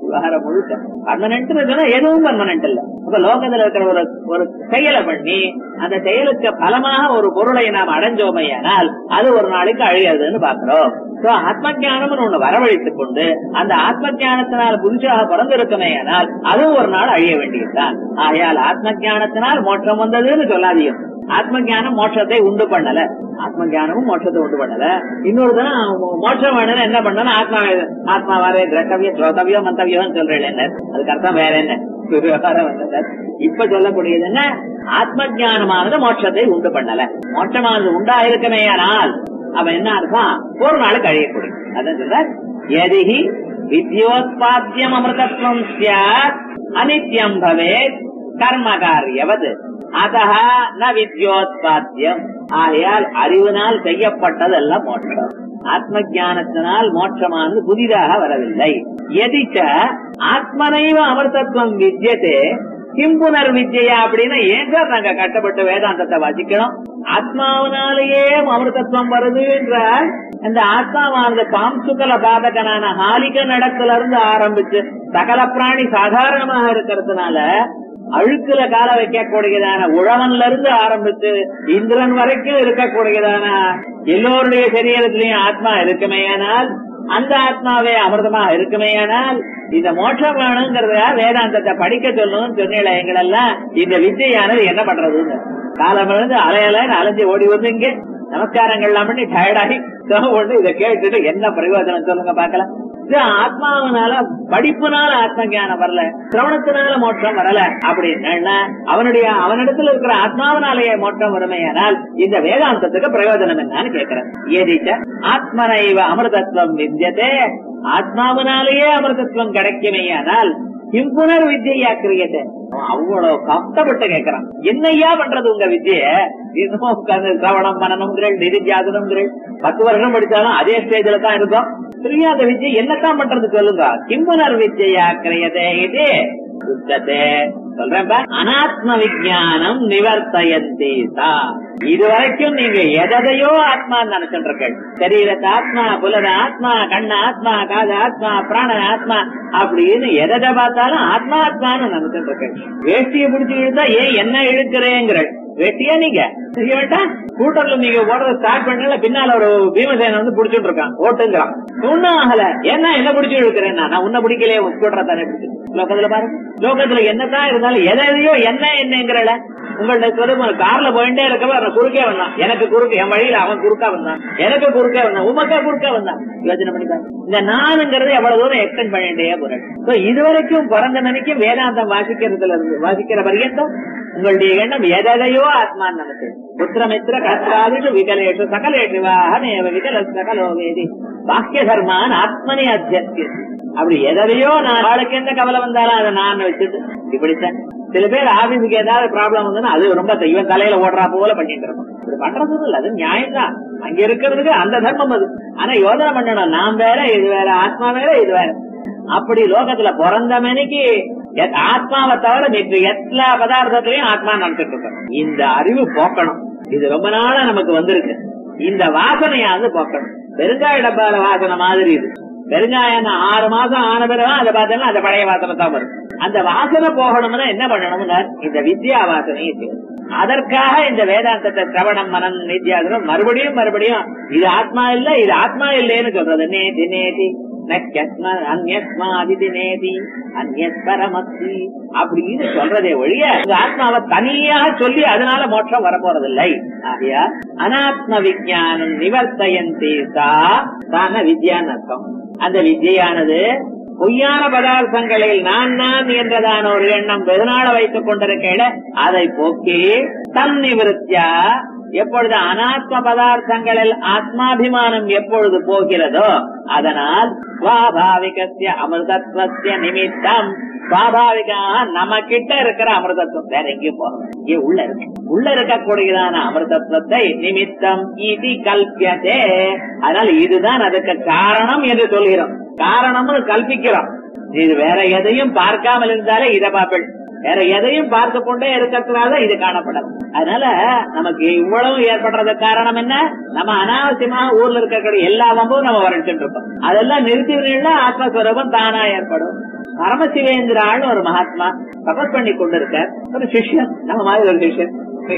விவகாரம் முழுக்க பர்மனன்ட் சொன்னா எதுவும் பர்மனன்ட் இல்ல அப்ப லோகத்துல இருக்கிற ஒரு ஒரு செயலை பண்ணி அந்த செயலுக்கு பலமாக ஒரு பொருளை நாம் அடைஞ்சோமையானால் அது ஒரு நாளைக்கு அழியாதுன்னு பாக்குறோம் சோ ஆத்ம ஞானம்னு ஒண்ணு வரவழைத்துக் கொண்டு அந்த ஆத்ம ஞானத்தினால் புதுசாக பிறந்திருக்குமேயானால் அதுவும் ஒரு நாள் அழிய வேண்டியதுதான் ஆகையால் ஆத்ம ஞானத்தினால் மோட்சம் வந்ததுன்னு சொல்லாதீங்க ஆத்ம ஞானம் மோட்சத்தை உண்டு பண்ணல ஆத்ம ஞானமும் மோட்சத்தை உண்டு பண்ணல இன்னொரு தினம் மோட்சம் வேணும்னு என்ன பண்ணணும் ஆத்மா ஆத்மா வர திரட்டவியம் ஸ்ரோதவியம் மந்தவியம் சொல்றேன் என்ன அதுக்கு அர்த்தம் வேற என்ன விவகாரம் வந்தது. இப்ப சொல்லக்கூடியது என்ன ஆத்ம ஞானமானது மோட்சத்தை உண்டு பண்ணல மோட்சமானது உண்டா இருக்கமேயானால் அவன் என்ன அர்த்தம் ஒரு நாளுக்கு அழியக்கூடிய அதான் சொல்ற எதிகி வித்யோத்பாத்தியம் அமிர்தத்வம் சியாத் அனித்யம் பவேத் கர்ம காரியவது அதஹ ந வித்யோத்பாத்தியம் ஆகையால் அறிவினால் செய்யப்பட்டதெல்லாம் மோட்சம் ஆத்ம ஞானத்தினால் மோட்சமானது புதிதாக வரவில்லை எதிச்ச ஆத்மனைவ அமிர்தத்துவம் வித்தியதே கிம்புனர் வித்யா அப்படின்னு ஏன் சார் நாங்க கஷ்டப்பட்டு வேதாந்தத்தை வாசிக்கணும் ஆத்மாவினாலேயே அமிர்தத்துவம் வருது என்றால் அந்த ஆத்மாவானது பாம்சுகல பாதகனான ஹாலிக நடத்துல இருந்து ஆரம்பிச்சு சகல பிராணி சாதாரணமாக இருக்கிறதுனால அழுக்குல கால வைக்கக்கூடியதான உழவன்ல இருந்து ஆரம்பிச்சு இந்திரன் வரைக்கும் இருக்கக்கூடியதான எல்லோருடைய சரீரத்திலையும் ஆத்மா இருக்குமேயானால் அந்த ஆத்மாவே அமிர்தமா இருக்குமேயானால் இந்த மோட்சம் வேணுங்கிறத வேதாந்தத்தை படிக்க சொல்லணும்னு சொன்னீங்களே எங்களெல்லாம் இந்த வித்தையானது என்ன பண்றதுன்னு காலம் இருந்து அலையலைன்னு அலைஞ்சு ஓடி வந்து இங்கே நமஸ்காரங்கள்லாம் பண்ணி டயர்டாகி ஒண்ணு இதை கேட்டுட்டு என்ன பிரயோஜனம் சொல்லுங்க பாக்கலாம் இது ஆத்மாவனால படிப்புனால ஆத்ம ஞானம் வரல சிரவணத்தினால மோட்சம் வரல அப்படின்னு அவனுடைய அவனிடத்துல இருக்கிற ஆத்மாவனாலேயே மோட்சம் வருமையானால் இந்த வேதாந்தத்துக்கு பிரயோஜனம் என்னன்னு கேட்கிறேன் ஏதிச்ச ஆத்மனைவ அமிர்தத்துவம் வித்தியதே ஆத்மாவனாலேயே அமிர்தத்துவம் கிடைக்குமேயானால் இம்புனர் வித்தியா கிரியத்தை அவ்வளவு கஷ்டப்பட்டு கேட்கிறான் என்னையா பண்றது உங்க வித்திய இன்னும் உட்கார்ந்து சிரவணம் மனநம்ங்கிறேன் நிதித்தியாசனம்ங்கிறேன் பத்து வருஷம் படிச்சாலும் அதே ஸ்டேஜ்ல தான் இருக்கும் தெரியாத வித்யை என்னத்தான் பண்றது சொல்லுங்க கிம்புனர் வித்யா கிரியதே இது உச்சத்தே சொல்றேன் அனாத்ம விஜயானம் நிவர்த்தயந்தி சா இதுவரைக்கும் நீங்க எதையோ ஆத்மா நினைச்சுட்டு இருக்க சரீரத்தை ஆத்மா புலத ஆத்மா கண்ண ஆத்மா காத ஆத்மா பிராண ஆத்மா அப்படின்னு எதை பார்த்தாலும் ஆத்மா ஆத்மான்னு நினைச்சுட்டு இருக்க வேஷ்டியை பிடிச்சு இழுத்தா ஏன் என்ன இழுக்கிறேங்கிற வெட்டியா நீங்க செய்ய வேண்டாம் ஸ்கூட்டர்ல நீங்க ஓடுறத ஸ்டார்ட் பண்ணல பின்னால ஒரு பீமசேன வந்து புடிச்சுட்டு இருக்கான் ஓட்டுங்கிறான் ஒன்னும் ஆகல என்ன என்ன பிடிச்சு இழுக்கிறேன் நான் உன்ன பிடிக்கலையே ஸ்கூட்டரை தானே பிடிச்சு லோகத்துல பாருங்க லோகத்துல என்னதான் இருந்தாலும் எதையோ என்ன என்னங்கிறல உங்கள்ட்ட சொல்லுங்க கார்ல போயிட்டே இருக்கவ அவன் குறுக்கே வந்தான் எனக்கு குறுக்கு என் வழியில அவன் குறுக்கா வந்தான் எனக்கு குறுக்கே வந்தான் உமக்கா குறுக்கா வந்தான் யோசனை பண்ணிப்பாரு இந்த நானுங்கிறது எவ்வளவு தூரம் எக்ஸ்டென்ட் பண்ணிட்டே போறேன் இதுவரைக்கும் பிறந்த மணிக்கும் வேதாந்தம் வாசிக்கிறதுல இருந்து வாசிக்கிற பரியந்தம் உங்களுடைய எண்ணம் எதையோ ஆத்மான்னு நினைச்சு புத்திரமித்திர கஷ்டாதிஷு விகலேஷு சகலேஷு வாகனேவ விகல சகலோ வேதி பாக்கிய தர்மான் ஆத்மனி அத்தியத்திய அப்படி எதையோ நான் அவளுக்கு எந்த கவலை வந்தாலும் அதை நான் வச்சுட்டு இப்படித்தான் சில பேர் ஆபீஸுக்கு ஏதாவது ப்ராப்ளம் வந்ததுன்னா அது ரொம்ப இவன் தலையில ஓடுறா போல பண்ணிட்டு இருக்கோம் இப்படி பண்றது இல்ல அது நியாயம் தான் அங்க இருக்கிறதுக்கு அந்த தர்மம் அது ஆனா யோசனை பண்ணணும் நாம் வேற இது வேற ஆத்மா வேற இது வேற அப்படி லோகத்துல பிறந்த மணிக்கு ஆத்மாவை தவிர மிக எல்லா பதார்த்தத்திலையும் ஆத்மா நினைச்சிட்டு இருக்கோம் இந்த அறிவு போக்கணும் இது ரொம்ப நாளா நமக்கு வந்திருக்கு இந்த வாசனையாவது போக்கணும் பெருங்காய டப்பால வாசனை மாதிரி இது பெருங்காயம் ஆறு மாசம் ஆன பிறகு அதை பார்த்தோம்னா அந்த பழைய வாசனை தான் வரும் அந்த வாசனை போகணும்னா என்ன பண்ணணும்னா இந்த வித்யா வாசனையை செய்யணும் அதற்காக இந்த வேதாந்தத்தை சிரவணம் மனம் நித்யாசனம் மறுபடியும் மறுபடியும் இது ஆத்மா இல்ல இது ஆத்மா இல்லைன்னு சொல்றது நேதி நேதி நேதி அந்நஸ்பரமஸ்தி அப்படின்னு சொல்றதே ஒழிய இந்த ஆத்மாவை தனியாக சொல்லி அதனால மோட்சம் வரப்போறதில்லை ஆகையா அனாத்ம விஜயானம் நிவர்த்தயந்தி சா தான வித்யான்னு அர்த்தம் அந்த வித்யானது பொய்யான பதார்த்தங்களில் நான் நான் என்றதான ஒரு எண்ணம் வெகுநாள வைத்துக் கொண்டிருக்க அதை போக்கி தன் நிவர்த்தியா எப்பொழுது அனாத்ம பதார்த்தங்களில் ஆத்மாபிமானம் எப்பொழுது போகிறதோ அதனால் சுவாபாவிகசிய அமிர்தத்வசிய நிமித்தம் சுவாபாவிகமாக நம்ம கிட்ட இருக்கிற அமிர்தத்துவம் வேற எங்கேயும் போறோம் இங்கே உள்ள இருக்கு உள்ள இருக்கக்கூடியதான அமிர்தத்துவத்தை நிமித்தம் இது கல்பியதே அதனால இதுதான் அதுக்கு காரணம் என்று சொல்கிறோம் காரணம்னு கல்பிக்கிறோம் இது வேற எதையும் பார்க்காமல் இருந்தாலே இதை பார்ப்பேன் வேற எதையும் பார்த்து கொண்டே இருக்கிறதுனால இது காணப்படாது அதனால நமக்கு இவ்வளவு ஏற்படுறதுக்கு காரணம் என்ன நம்ம அனாவசியமாக ஊர்ல இருக்கக்கூடிய எல்லா வம்பும் நம்ம வரைச்சுட்டு இருக்கோம் அதெல்லாம் நிறுத்தி ஆத்மஸ்வரூபம் தானா ஏற்படும் பரமசிவேந்திரான்னு ஒரு மகாத்மா தபஸ் பண்ணி கொண்டிருக்கார் ஒரு சிஷ்யன் நம்ம மாதிரி ஒரு சிஷ்யன்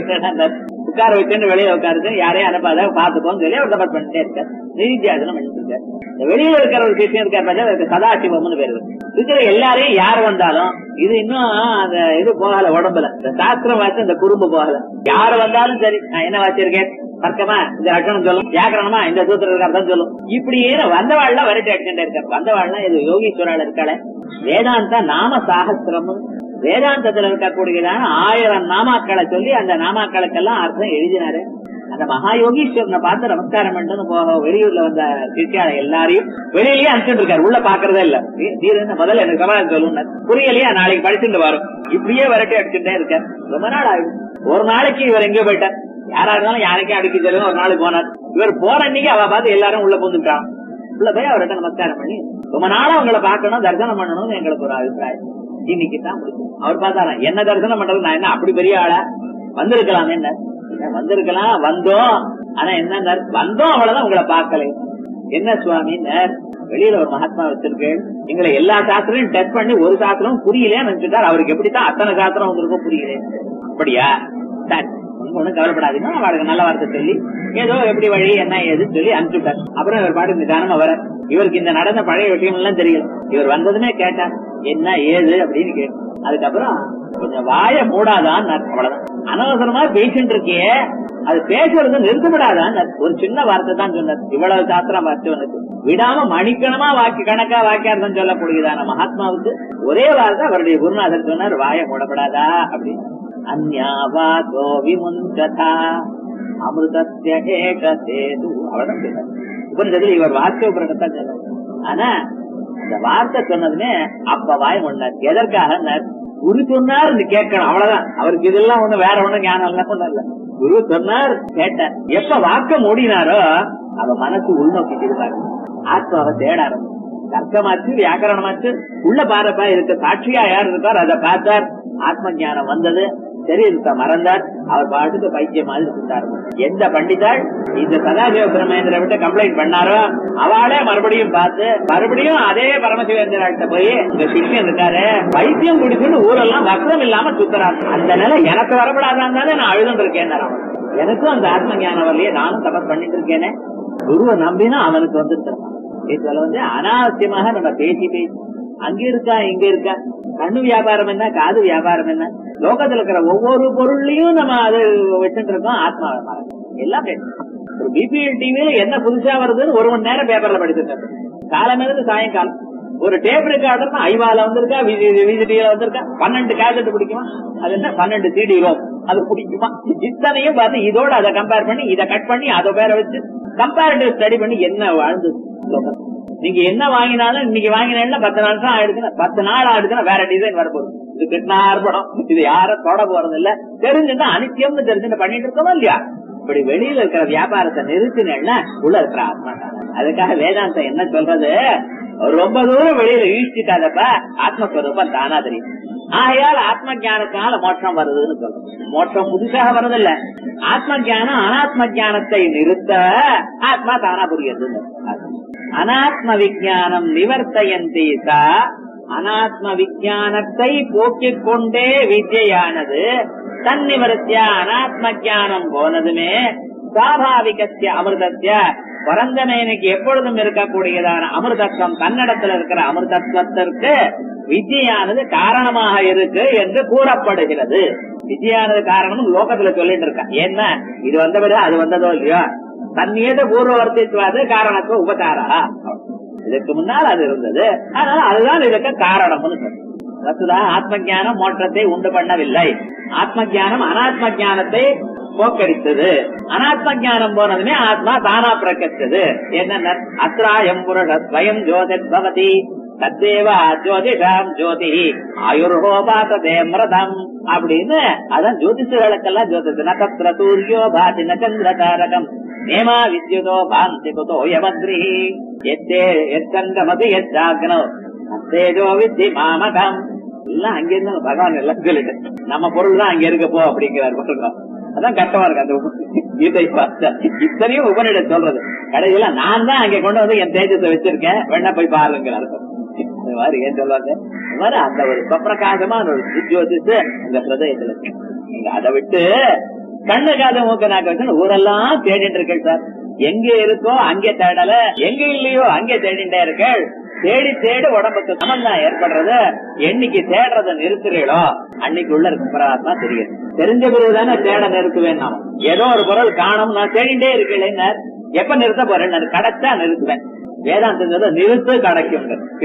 உட்கார வச்சுன்னு வெளியே உட்காருது யாரையும் அனுப்பாத பாத்துக்கோன்னு சொல்லி அவர் தபஸ் பண்ணிட்டே இருக்கார் நிதித்தியாசனம் பண்ணிட்டு இருக்கார் இந்த வெளியில இருக்கிற ஒரு சிஷ்யன் இருக்கார் பார்த்தா அவருக்கு சதாசிவம்னு பேரு இருக்கிற எல்லாரையும் யார் வந்தாலும் இது இன்னும் அந்த இது போகல உடம்புல இந்த சாஸ்திரம் வாசி இந்த குறும்பு போகல யார் வந்தாலும் சரி நான் என்ன வச்சிருக்கேன் தர்க்கமா இந்த லட்சணம் சொல்லும் வியாக்கரணமா இந்த சூத்திரம் அர்த்தம் சொல்லும் இப்படியே வந்தவாள்லாம் வரட்டி அடிச்சுட்டே இருக்கார் வந்தவாள்லாம் இது யோகீஸ்வரால் இருக்காளே வேதாந்த நாம சாகசிரம் வேதாந்தத்துல இருக்கக்கூடியதான ஆயிரம் நாமாக்களை சொல்லி அந்த நாமாக்களுக்கெல்லாம் அர்த்தம் எழுதினாரு அந்த மகா யோகீஸ்வரனை பார்த்து நமஸ்காரம் பண்ணு போக வெளியூர்ல வந்த சிஷியால எல்லாரையும் வெளியிலயே அனுப்பிட்டு இருக்காரு உள்ள பாக்குறதே இல்ல தீரன் முதல்ல எனக்கு சமாளம் சொல்லுங்க புரியலையா நாளைக்கு படிச்சுட்டு வரும் இப்படியே வரட்டி அடிச்சுட்டே இருக்கார் ரொம்ப நாள் ஆயிடும் ஒரு நாளைக்கு இவர் எங்கேயோ போயிட்டார் யாரா இருந்தாலும் யாருக்கே அடிக்க சொல்லுங்க ஒரு நாளைக்கு போனார் இவர் போற அன்னைக்கு அவ பார்த்து எல்லாரும் உள்ள போந்துட்டான் உள்ள போய் அவர்கிட்ட நமஸ்காரம் பண்ணி ரொம்ப நாளா உங்களை பார்க்கணும் தரிசனம் பண்ணணும்னு எங்களுக்கு ஒரு அபிப்பிராயம் இன்னைக்கு தான் முடிக்கும் அவர் பார்த்தாராம் என்ன தரிசனம் பண்றது நான் என்ன அப்படி பெரிய ஆளா வந்திருக்கலாம் என்ன என்ன வந்திருக்கலாம் வந்தோம் ஆனா என்ன வந்தோம் அவ்வளவுதான் உங்களை பார்க்கல என்ன சுவாமி வெளியில ஒரு மகாத்மா வச்சிருக்கேன் எங்களை எல்லா சாஸ்திரையும் டெஸ்ட் பண்ணி ஒரு சாஸ்திரம் புரியலையே நினைச்சுட்டார் அவருக்கு எப்படித்தான் அத்தனை சாஸ்திரம் வந்திருக்கும் புரியல அப்படியா சரி ஒண்ணும் கவலைப்படாதீங்க அவளுக்கு நல்ல வார்த்தை சொல்லி ஏதோ எப்படி வழி என்ன ஏதுன்னு சொல்லி அனுப்பிச்சுட்டார் அப்புறம் இவர் பாட்டு நிதானமா வர இவருக்கு இந்த நடந்த பழைய விஷயம் எல்லாம் தெரியல இவர் வந்ததுமே கேட்டார் என்ன ஏது அப்படின்னு கேட்டு அதுக்கப்புறம் கொஞ்சம் வாய மூடாதான் அவ்வளவுதான் அனவசரமா பேசிட்டு இருக்கியே அது பேசுறது நிறுத்தப்படாதான் ஒரு சின்ன வார்த்தை தான் சொன்னார் இவ்வளவு சாஸ்திரம் வச்சவனுக்கு விடாம மணிக்கணமா வாக்கி கணக்கா வாக்கியார்த்தம் சொல்லக்கூடியதான மகாத்மாவுக்கு ஒரே வார்த்தை அவருடைய குருநாதர் சொன்னார் வாய மூடப்படாதா அப்படின்னு அந்யாவாதோ விமுஞ்சதா அமிர்தத்திய ஏக சேது அவ்வளவுதான் சொன்னார் உபனிஷத்துல இவர் வாக்கிய உபரிடத்தான் சொன்னார் ஆனா அந்த வார்த்தை சொன்னதுமே அப்ப வாய் முன்னார் எதற்காக குரு சொன்னார் கேட்கணும் அவ்வளவுதான் அவருக்கு இதெல்லாம் ஒண்ணு வேற ஒண்ணும் ஞானம் எல்லாம் ஒண்ணும் இல்ல குரு சொன்னார் கேட்டார் எப்ப வாக்க மூடினாரோ அவ மனசு உள்நோக்கிட்டு இருந்தாரு ஆத்மாவை தேட ஆரம்பிச்சு தர்க்கமாச்சு வியாக்கரணமாச்சு உள்ள பாருப்பா இருக்க சாட்சியா யார் இருக்கார் அதை பார்த்தார் ஆத்ம ஞானம் வந்தது சரீரத்தை மறந்தார் அவர் பாட்டுக்கு பைத்தியம் மாதிரி இருந்தார் எந்த பண்டிதாள் இந்த சதாசிவ பிரமேந்திர விட்டு கம்ப்ளைண்ட் பண்ணாரோ அவளே மறுபடியும் பார்த்து மறுபடியும் அதே பரமசிவேந்திராட்ட போய் இந்த சிஷ்யன் இருக்காரு பைத்தியம் குடிச்சுன்னு ஊரெல்லாம் வசனம் இல்லாம சுத்துறாரு அந்த நிலை எனக்கு வரப்படாதான்னு நான் அழுதுன்னு இருக்கேன் எனக்கும் அந்த ஆத்ம ஞானம் வரலையே நானும் தபஸ் பண்ணிட்டு இருக்கேனே குருவை நம்பினா அவனுக்கு வந்துட்டு இதுல வந்து அனாவசியமாக நம்ம பேசி பேசி அங்க இருக்கா இங்க இருக்கா கண்ணு வியாபாரம் என்ன காது வியாபாரம் என்ன லோகத்துல இருக்கிற ஒவ்வொரு பொருள்லயும் நம்ம அது வச்சுட்டு இருக்கோம் ஆத்மா வியாபாரம் எல்லாம் ஒரு பிபிஎல் டிவில என்ன புதுசா வருதுன்னு ஒரு மணி நேரம் பேப்பர்ல படிச்சுட்டு காலமிருந்து சாயங்காலம் ஒரு டேப் ரெக்கார்டர் ஐவால வந்திருக்கா விஜிடியில வந்திருக்கா பன்னெண்டு கேசட் பிடிக்குமா அது என்ன பன்னெண்டு சிடி ரோம் அது பிடிக்குமா இத்தனையும் பார்த்து இதோட அதை கம்பேர் பண்ணி இதை கட் பண்ணி அதை பேர வச்சு கம்பேரிட்டிவ் ஸ்டடி பண்ணி என்ன வாழ்ந்து நீங்க என்ன வாங்கினாலும் இன்னைக்கு வாங்கினா பத்து நாள் தான் ஆயிடுச்சுன்னா பத்து நாள் ஆயிடுச்சுன்னா வேற டிசைன் வரப்போகுது இது கிருஷ்ணார் படம் இது யாரும் தொட போறது இல்ல தெரிஞ்சுட்டா அனித்தியம்னு தெரிஞ்சுட்டு பண்ணிட்டு இருக்கோம் இல்லையா இப்படி வெளியில இருக்கிற வியாபாரத்தை நிறுத்தினா உள்ள இருக்கிற ஆத்மா அதுக்காக வேதாந்தம் என்ன சொல்றது ரொம்ப தூரம் வெளியில ஈழ்ச்சிட்டாதப்ப ஆத்மஸ்வரூபம் தானா தெரியும் ஆகையால் ஆத்ம ஜானத்தினால மோட்சம் வருதுன்னு சொல்றோம் மோட்சம் புதுசாக வருதில்ல ஆத்ம ஜானம் அனாத்ம ஜானத்தை நிறுத்த ஆத்மா தானா புரியுது அனாத்ம விஜானம் நிவர்த்தயந்தி சா அனாத்ம விஜானத்தை போக்கிக் கொண்டே வித்யானது தன்னிவர்த்தியா அனாத்ம ஜானம் போனதுமே சுவாபாவிகத்திய அமிர்தத்திய பரந்தமேனுக்கு எப்பொழுதும் இருக்கக்கூடியதான அமிர்தத்துவம் தன்னிடத்தில் இருக்கிற அமிர்தத்துவத்திற்கு வித்யானது காரணமாக இருக்கு என்று கூறப்படுகிறது வித்யானது காரணம் லோகத்துல சொல்லிட்டு இருக்கா என்ன இது வந்த பிறகு அது வந்ததோ இல்லையோ தன்னியத பூர்வவர்த்தித்வாது காரணத்துவ உபகாரா இதுக்கு முன்னால் அது இருந்தது அதனால அதுதான் இதுக்கு காரணம்னு சொல்றோம் வசுதா ஆத்ம ஜானம் மோற்றத்தை உண்டு பண்ணவில்லை ஆத்ம ஜானம் அனாத்ம ஜானத்தை போக்கடித்தது அனாத்ம ஜானம் போனதுமே ஆத்மா தானா பிறக்கச்சது என்ன அத்ராயம் புருஷ ஸ்வயம் ஜோதித் பவதி தத்தேவ ஜோதிஷாம் ஜோதி ஆயுர்ஹோபாசதே மிரதம் அப்படின்னு அதான் ஜோதிஷர்களுக்கெல்லாம் ஜோதிஷ நகத்திர சூரியோ பாதி நச்சந்திர தாரகம் நேமா வித்யுதோ பாந்தி குதோ யமத்ரி எத்தே எச்சந்தமது எச்சாக்னோ தேஜோ வித்தி மாமகம் எல்லாம் அங்க இருந்து பகவான் எல்லாம் சொல்லிட்டு நம்ம பொருள் தான் அங்க இருக்க போ அப்படிங்கிறார் பாருங்க அதான் கஷ்டமா இருக்கு அந்த கீதை பார்த்தா இத்தனையும் உபனிட சொல்றது கடைசியில நான் தான் அங்க கொண்டு வந்து என் தேஜத்தை வச்சிருக்கேன் வேணா போய் பாருங்கிறார் இந்த மாதிரி ஏன் சொல்லுவாங்க மாதிரி அந்த ஒரு பிரகாசமான ஒரு ஜோதிஷு அந்த ஹிருதயத்துல இருக்கு. நீங்க அதை விட்டு கண்ணு காது மூக்க நாக்க வச்சு ஊரெல்லாம் தேடிட்டு இருக்கேன் சார் எங்க இருக்கோ அங்கே தேடல எங்க இல்லையோ அங்கே தேடிட்டே இருக்கேள் தேடி தேடி உடம்புக்கு சமந்தான் ஏற்படுறது என்னைக்கு தேடுறத நிறுத்துறீங்களோ அன்னைக்கு உள்ள இருக்க பரவாத்மா தெரியும் தெரிஞ்ச பிறகுதானே தேட நிறுத்துவேன் நாம ஏதோ ஒரு பொருள் காணும் நான் தேடிட்டே இருக்கேன் எப்ப நிறுத்த போறேன் நான் கிடைச்சா நிறுத்துவேன் வேதாந்தம் நிறுத்து கிடைக்கும்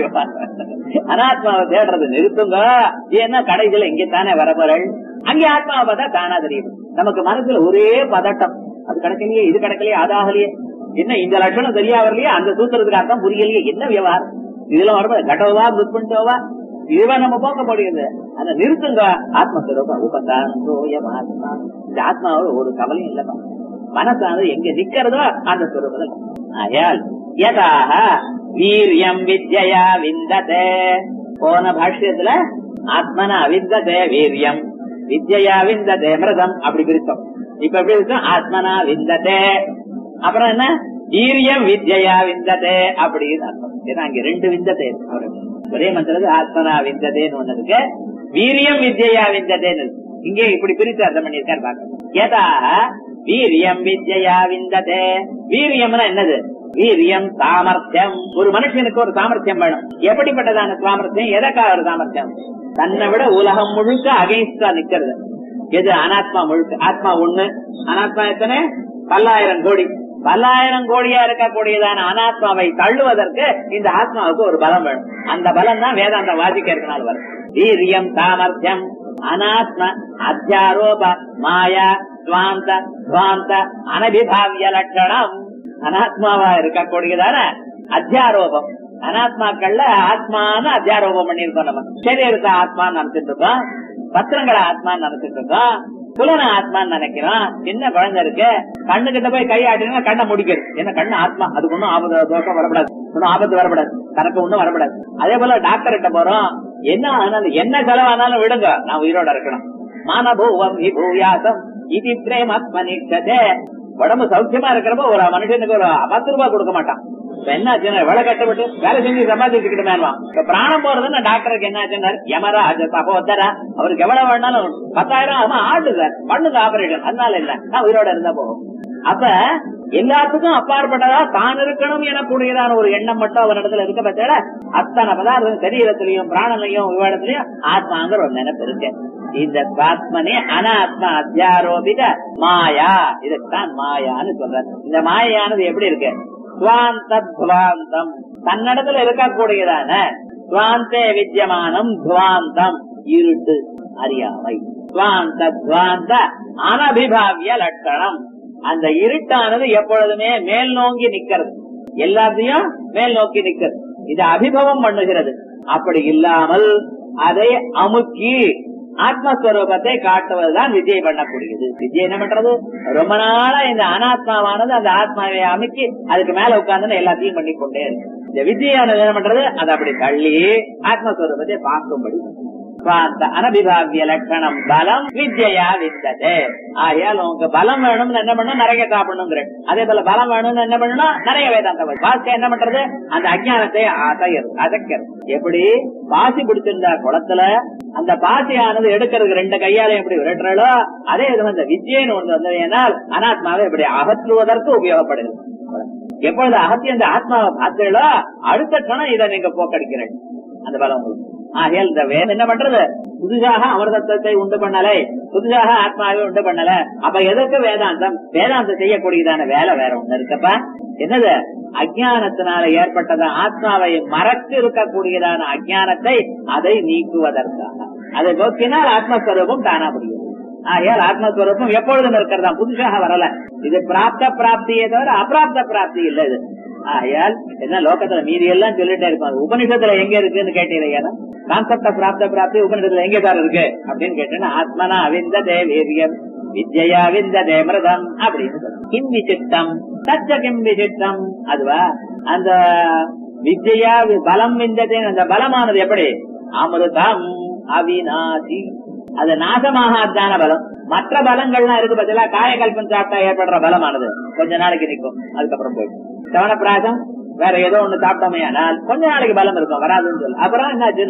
அனாத்மாவை தேடுறது நிறுத்துங்க ஏன்னா கடைசியில இங்க தானே வர போறேன் அங்கே ஆத்மாவை பார்த்தா தானா தெரியும் நமக்கு மனசுல ஒரே பதட்டம் அது கிடைக்கலையே இது கிடைக்கலையே அதாகலையே என்ன இந்த லட்சணம் சரியா வரலையே அந்த சூத்திரத்துக்கு அர்த்தம் புரியலையே என்ன விவகாரம் இதெல்லாம் வரும்போது கடவுவா முற்பண்டோவா இதுவா நம்ம போக்க முடியுது அந்த நிறுத்துங்க ஆத்மஸ்வரூபம் உபகாரம் ஆத்மா இந்த ஆத்மாவோட ஒரு கவலையும் இல்லப்பா மனசானது எங்க நிக்கிறதோ அந்த ஸ்வரூபத்தில் ஆயால் யதாக வீரியம் வித்யா விந்ததே போன பாஷ்யத்துல ஆத்மனா விந்ததே வீரியம் வித்யா விந்ததே மிருதம் அப்படி பிரித்தோம் இப்ப எப்படி இருக்கும் ஆத்மனா விந்ததே அப்புறம் என்ன வீரியம் வித்யா விந்ததே அப்படின்னு அர்த்தம் ஏன்னா அங்க ரெண்டு விந்ததே இருக்கு அவருக்கு. ஒரே மந்திரத்துக்கு ஆத்மனா விந்ததேன்னு ஒண்ணு இருக்கு வீரியம் வித்யா விந்ததேன்னு இருக்கு. இங்கே இப்படி பிரித்து அர்த்தம் பண்ணியிருக்காரு பார்க்கணும் யதாக வீரியம் வித்யா விந்ததே வீரியம்னா என்னது வீரியம் சாமர்த்தியம் ஒரு மனுஷனுக்கு ஒரு சாமர்த்தியம் வேணும் எப்படிப்பட்டதான சாமர்த்தியம் எதற்காக ஒரு சாமர்த்தியம் தன்னை விட உலகம் முழுக்க அகைன்ஸ்டா நிக்கிறது எது அனாத்மா முழுக்க ஆத்மா ஒண்ணு அனாத்மா எத்தனை பல்லாயிரம் கோடி பல்லாயிரம் கோடியா இருக்கக்கூடியதான அனாத்மாவை தள்ளுவதற்கு இந்த ஆத்மாவுக்கு ஒரு பலம் வேணும் அந்த பலம் தான் வேதாந்தம் வாசிக்கிறதுனால வரும் வீரியம் சாமர்த்தியம் அனாத்ம அத்தியாரோப மாயா துவாந்த துவாந்த அனபிபாவிய லட்சணம் அனாத்மாவா இருக்கக்கூடியதான அத்தியாரோபம் அனாத்மாக்கள்ல ஆத்மான்னு அத்தியாரோபம் பண்ணிருக்கோம் நம்ம சரீரத்தை ஆத்மான்னு நினைச்சிட்டு இருக்கோம் பத்திரங்களை ஆத்மான்னு நினைச்சிட்டு இருக்கோம் புலன ஆத்மான்னு நினைக்கிறோம் சின்ன குழந்தை இருக்கு கண்ணு கிட்ட போய் கை ஆட்டினா கண்ணை முடிக்கிறது என்ன கண்ணு ஆத்மா அதுக்கு ஒன்னும் ஆபத்து தோஷம் வரக்கூடாது ஒன்னும் ஆபத்து வரக்கூடாது தனக்கு ஒண்ணும் வரக்கூடாது அதே போல டாக்டர் கிட்ட போறோம் என்ன ஆனாலும் என்ன செலவானாலும் விடுங்க நான் உயிரோட இருக்கணும் மானபூவம் விபூயாசம் இது பிரேமாத்மனிஷதே உடம்பு சௌக்கியமா இருக்கிறப்ப ஒரு மனுஷனுக்கு ஒரு பத்து ரூபாய் கொடுக்க மாட்டான் இப்ப என்ன ஆச்சுன்னா விலை கட்டப்பட்டு வேலை செஞ்சு சம்பாதிச்சுக்கிட்டு மேலுவான் இப்ப பிராணம் போறதுன்னா டாக்டருக்கு என்ன ஆச்சுன்னா யமராஜ சகோதரா அவருக்கு எவ்வளவு வேணாலும் பத்தாயிரம் ஆமா ஆடு சார் பண்ணுங்க ஆபரேஷன் அதனால இல்ல நான் உயிரோட இருந்தா போகும் அப்ப எல்லாத்துக்கும் அப்பாற்பட்டதா தான் இருக்கணும் எனக்கூடியதான ஒரு எண்ணம் மட்டும் அவரிடத்துல இருக்க பட்ச அத்தனை பதார்த்தம் சரீரத்திலையும் பிராணனையும் விவாதத்திலையும் ஆத்மாங்கிற ஒரு நினைப்பு இருக்கு இந்த ஆத்மனே அனாத்மா அத்தியாரோபித மாயா இதுதான் மாயான்னு சொல்றாரு இந்த மாயானது எப்படி இருக்கு துவாந்த துவாந்தம் தன்னிடத்துல இருக்கக்கூடியதான துவாந்தே வித்தியமானம் துவாந்தம் இருட்டு அறியாமை துவாந்த துவாந்த அனபிபாவிய லட்சணம் அந்த இருட்டானது எப்பொழுதுமே மேல் நோக்கி நிக்கிறது எல்லாத்தையும் மேல் நோக்கி நிக்கிறது இது அபிபவம் பண்ணுகிறது அப்படி இல்லாமல் அதை அமுக்கி ஆத்மஸ்வரூபத்தை காட்டுவதுதான் விஜய் பண்ணக்கூடியது விஜய் என்ன பண்றது ரொம்ப நாளா இந்த அனாத்மாவானது அந்த ஆத்மாவை அமுக்கி அதுக்கு மேல உட்கார்ந்து எல்லாத்தையும் பண்ணி கொண்டே இருக்கு இந்த விஜயானது என்ன பண்றது அதை அப்படி தள்ளி ஆத்மஸ்வரூபத்தை பார்க்கும்படி சுவாந்த அனபிபாவிய லட்சணம் பலம் வித்யா வித்ததே ஆகையால் உங்க பலம் வேணும்னு என்ன பண்ணணும் நிறைய சாப்பிடணுங்கிற அதே போல பலம் வேணும்னு என்ன பண்ணணும் நிறைய வேதாந்த பாஸ்க என்ன பண்றது அந்த அஜானத்தை அசையது அசைக்கிறது எப்படி பாசி பிடிச்சிருந்தா குளத்துல அந்த பாசியானது எடுக்கிறதுக்கு ரெண்டு கையால எப்படி விரட்டுறாளோ அதே இது அந்த வித்யன்னு ஒன்று வந்தது ஏனால் அனாத்மாவை இப்படி அகற்றுவதற்கு உபயோகப்படுது எப்பொழுது அகத்தி அந்த ஆத்மாவை பார்த்தீங்களோ அடுத்த கணம் இதை நீங்க போக்கடிக்கிறேன் அந்த பலம் உங்களுக்கு ஆகையால் இந்த வேதம் என்ன பண்றது புதுசாக அமிர்தத்தை உண்டு பண்ணலை புதுசாக ஆத்மாவை உண்டு பண்ணல அப்ப எதற்கு வேதாந்தம் வேதாந்தம் செய்யக்கூடியதான வேலை வேற ஒண்ணு இருக்கப்பா என்னது அஜானத்தினால ஏற்பட்டத ஆத்மாவை மறைச்சு இருக்கக்கூடியதான அஜானத்தை அதை நீக்குவதற்காக அதை போக்கினால் ஆத்மஸ்வரூபம் தானா முடியும் ஆகையால் ஆத்மஸ்வரூபம் எப்பொழுதும் இருக்கிறதா புதுசாக வரல இது பிராப்த பிராப்தியே தவிர அப்பிராப்த பிராப்தி இல்ல இது ஆகையால் என்ன லோகத்துல மீதி எல்லாம் சொல்லிட்டே இருப்பாங்க உபனிஷத்துல எங்க இருக்குன்னு கேட்டீங்க கான்செப்ட பிராப்த பிராப்தி உபனிஷத்துல எங்க சார் இருக்கு அப்படின்னு கேட்டேன்னா ஆத்மனா அவிந்த தேவீரியம் வித்யா விந்த தேமிரதம் அப்படின்னு சொல்லுங்க. கிம் விசிஷ்டம் தச்ச கிம் விசிஷ்டம் அதுவா அந்த வித்யா வி- பலம் விந்ததே அந்த பலமானது எப்படி அமிர்தம் அவிநாசி அது நாசமாகாதான பலம் மற்ற பலங்கள்லாம் இருக்கு பத்தில காயகல்பம் சாப்பிட்டா ஏற்படுற பலமானது கொஞ்ச நாளைக்கு நிற்கும் அதுக்கப்புறம் போயிடும் சவணப்பிராசம் வேற ஏதோ ஒண்ணு சாப்பிட்டோமே ஆனால் கொஞ்ச நாளைக்கு பலம் இருக்கும் வராதுன்னு சொல்லு அப்புறம் என்னாச்சு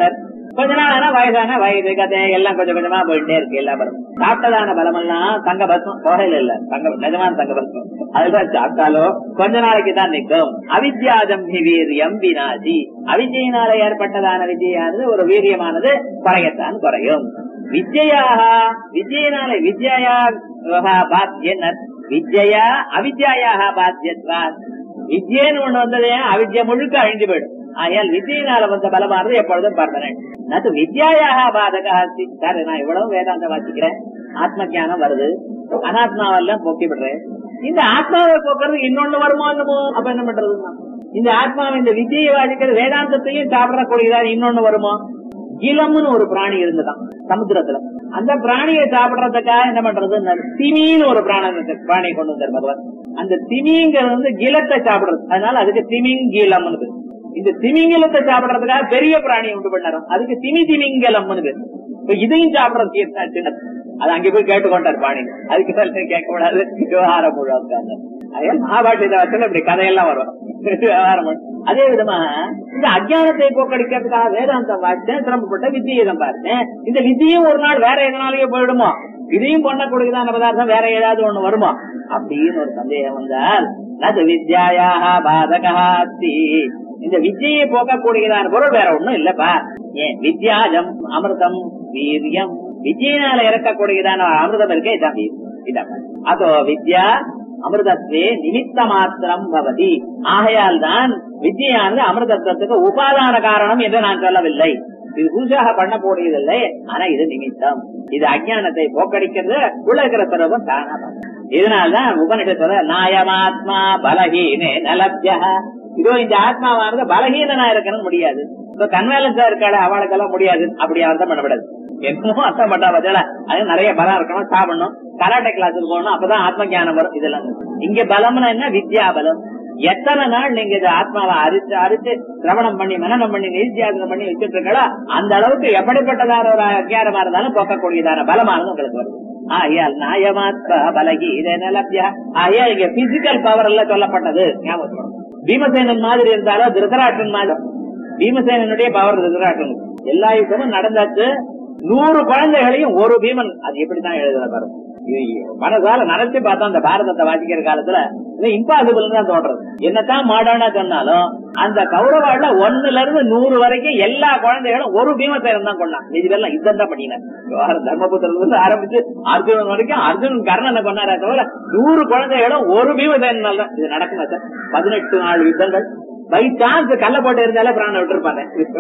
கொஞ்ச நாள் ஆனா வயசான வயது கதை எல்லாம் கொஞ்சம் கொஞ்சமா போயிட்டே இருக்கு எல்லா பலம் சாப்பிட்டதான பலம் எல்லாம் தங்க பஸ்மம் புகையில இல்ல தங்க நிஜமான தங்க பஸ்மம் அதுதான் சாப்பிட்டாலும் கொஞ்ச நாளைக்கு தான் நிற்கும் அவித்யாதம் வீரியம் வினாசி அவித்யினால ஏற்பட்டதான விஜயானது ஒரு வீரியமானது குறையத்தான் குறையும் வித்யாக விஜயனால வித்யா பாத்தியன் வித்யா அவித்யாக பாத்தியத்வான் வித்யன்னு ஒண்ணு வந்ததே அவித்யா முழுக்க அழிஞ்சு போயிடும் ஆகையால் வித்யினால வந்த பலமானது எப்பொழுதும் பர்மனன்ட் நது வித்யாயாக பாதகா அஸ்தி சார் நான் இவ்வளவு வேதாந்தம் வாசிக்கிறேன் ஆத்ம ஞானம் வருது அனாத்மாவெல்லாம் போக்கி விடுறேன் இந்த ஆத்மாவை போக்குறது இன்னொன்னு வருமோ என்னமோ அப்ப என்ன பண்றது இந்த ஆத்மாவை இந்த வித்தியை வாசிக்கிறது வேதாந்தத்தையும் சாப்பிடக்கூடியதா இன்னொன்னு வருமோ இளம்னு ஒரு பிராணி இருந்துதான் சமுத்திரத்துல அந்த பிராணியை சாப்பிடுறதுக்காக என்ன பண்றது திமின்னு ஒரு பிராணி பிராணியை கொண்டு வந்தார் பகவான் அந்த திமிங்கிறது வந்து கிலத்தை சாப்பிடுறது அதனால அதுக்கு திமிங்கீலம்னு பேரு. இந்த திமிங்கிலத்தை சாப்பிடுறதுக்காக பெரிய பிராணியை உண்டு பண்ணாரு அதுக்கு திமி திமிங்கலம்னு பேரு இப்ப இதையும் சாப்பிடுறது என்ன சின்னது அது அங்க போய் கேட்டுக்கொண்டார் பாணி அதுக்கு மேல கேட்க கூடாது விவகாரம் முழுவதுக்காக அதே மகாபாரதத்துல இப்படி கதையெல்லாம் வரும் விவகாரம் முழு- அதே விதமா இந்த அஜானத்தை போக்கடிக்கிறதுக்காக வேதாந்தம் வாசித்தேன் சிரமப்பட்ட வித்தியை பார்த்தேன் இந்த வித்தியும் ஒரு நாள் வேற எதனாலயோ போயிடுமோ இதையும் பண்ணக்கூடியதான பதார்த்தம் வேற ஏதாவது ஒண்ணு வருமா அப்படின்னு ஒரு சந்தேகம் வந்தால் அது வித்யாயாக பாதகா அஸ்தி இந்த வித்யை போக்கக்கூடியதான பொருள் வேற ஒண்ணும் இல்லப்பா ஏன் வித்யாஜம் அமிர்தம் வீரியம் விஜயினால இறக்கக்கூடியதான அமிர்தம் இருக்கே இதான் வீர். இதான் அதோ வித்யா அமிர்தத்வே நிமித்த மாத்திரம் பவதி ஆகையால் தான் வித்யானது அமிர்தத்துவத்துக்கு உபாதான காரணம் என்று நான் சொல்லவில்லை இது புதுசாக பண்ணக்கூடியதில்லை ஆனா இது நிமித்தம் இது அஜானத்தை போக்கடிக்கிறது உள்ள இருக்கிற பிறகும் தானா பண்ணும். இதனால்தான் உபனிஷத்துல நாயமாத்மா பலஹீனே நலப்யா இதோ இந்த ஆத்மாவானது பலஹீனனா இருக்கணும் முடியாது இப்ப கன்வேலன்ஸா இருக்காள அவளுக்கெல்லாம் முடியாது அப்படி அர்த்தம் பண்ணக்கூடாது என்னமோ அர்த்தம் பண்ணா பத்தில அது நிறைய பலம் இருக்கணும் சாப்பிடணும் கராட்டே கிளாஸுக்கு போகணும் அப்பதான் ஆத்ம ஞானம் வரும் இதெல்லாம் இங்க பலம்னா என்ன வித்யா பலம் எத்தனை நாள் நீங்க இந்த ஆத்மாவை அரிச்சு அரிச்சு சிரவணம் பண்ணி மனநம் பண்ணி நிதித்தியாசனம் பண்ணி வச்சுட்டு இருக்கீங்களோ அந்த அளவுக்கு எப்படிப்பட்டதான ஒரு அஜ்ஞானமா இருந்தாலும் போக்கக்கூடியதான பலமானது உங்களுக்கு வருது ஆகையால் நாயமாத்மா பலகி இதை நிலப்பியா ஆகையால் இங்க பிசிக்கல் பவர் எல்லாம் சொல்லப்பட்டது ஞாபகம் வச்சுக்கணும். பீமசேனன் மாதிரி இருந்தாலும் திருதராட்டன் மாதிரி பீமசேனனுடைய பவர் திருதராட்டன் எல்லா யுத்தமும் நடந்தாச்சு நூறு குழந்தைகளையும் ஒரு பீமன் அது எப்படிதான் எழுதுற பாருங்க இது மனசால நினைச்சு பார்த்தா அந்த பாரதத்தை வாசிக்கிற காலத்துல இது இம்பாசிபிள் தான் தோன்றது என்னத்தான் மாடர்னா சொன்னாலும் அந்த கௌரவால ஒண்ணுல இருந்து நூறு வரைக்கும் எல்லா குழந்தைகளும் ஒரு பீமசேனன் தான் கொண்டான் இதுவெல்லாம் இதான் தான் பண்ணினார் தர்மபுத்திரத்துல இருந்து ஆரம்பிச்சு அர்ஜுனன் வரைக்கும் அர்ஜுனன் கர்ணனை கொண்டாரே தவிர நூறு குழந்தைகளும் ஒரு பீமசேனால் தான் இது நடக்குமா சார் பதினெட்டு நாலு யுத்தங்கள் பை சான்ஸ் கல்ல போட்டு இருந்தாலே பிராணம் விட்டுருப்பாங்க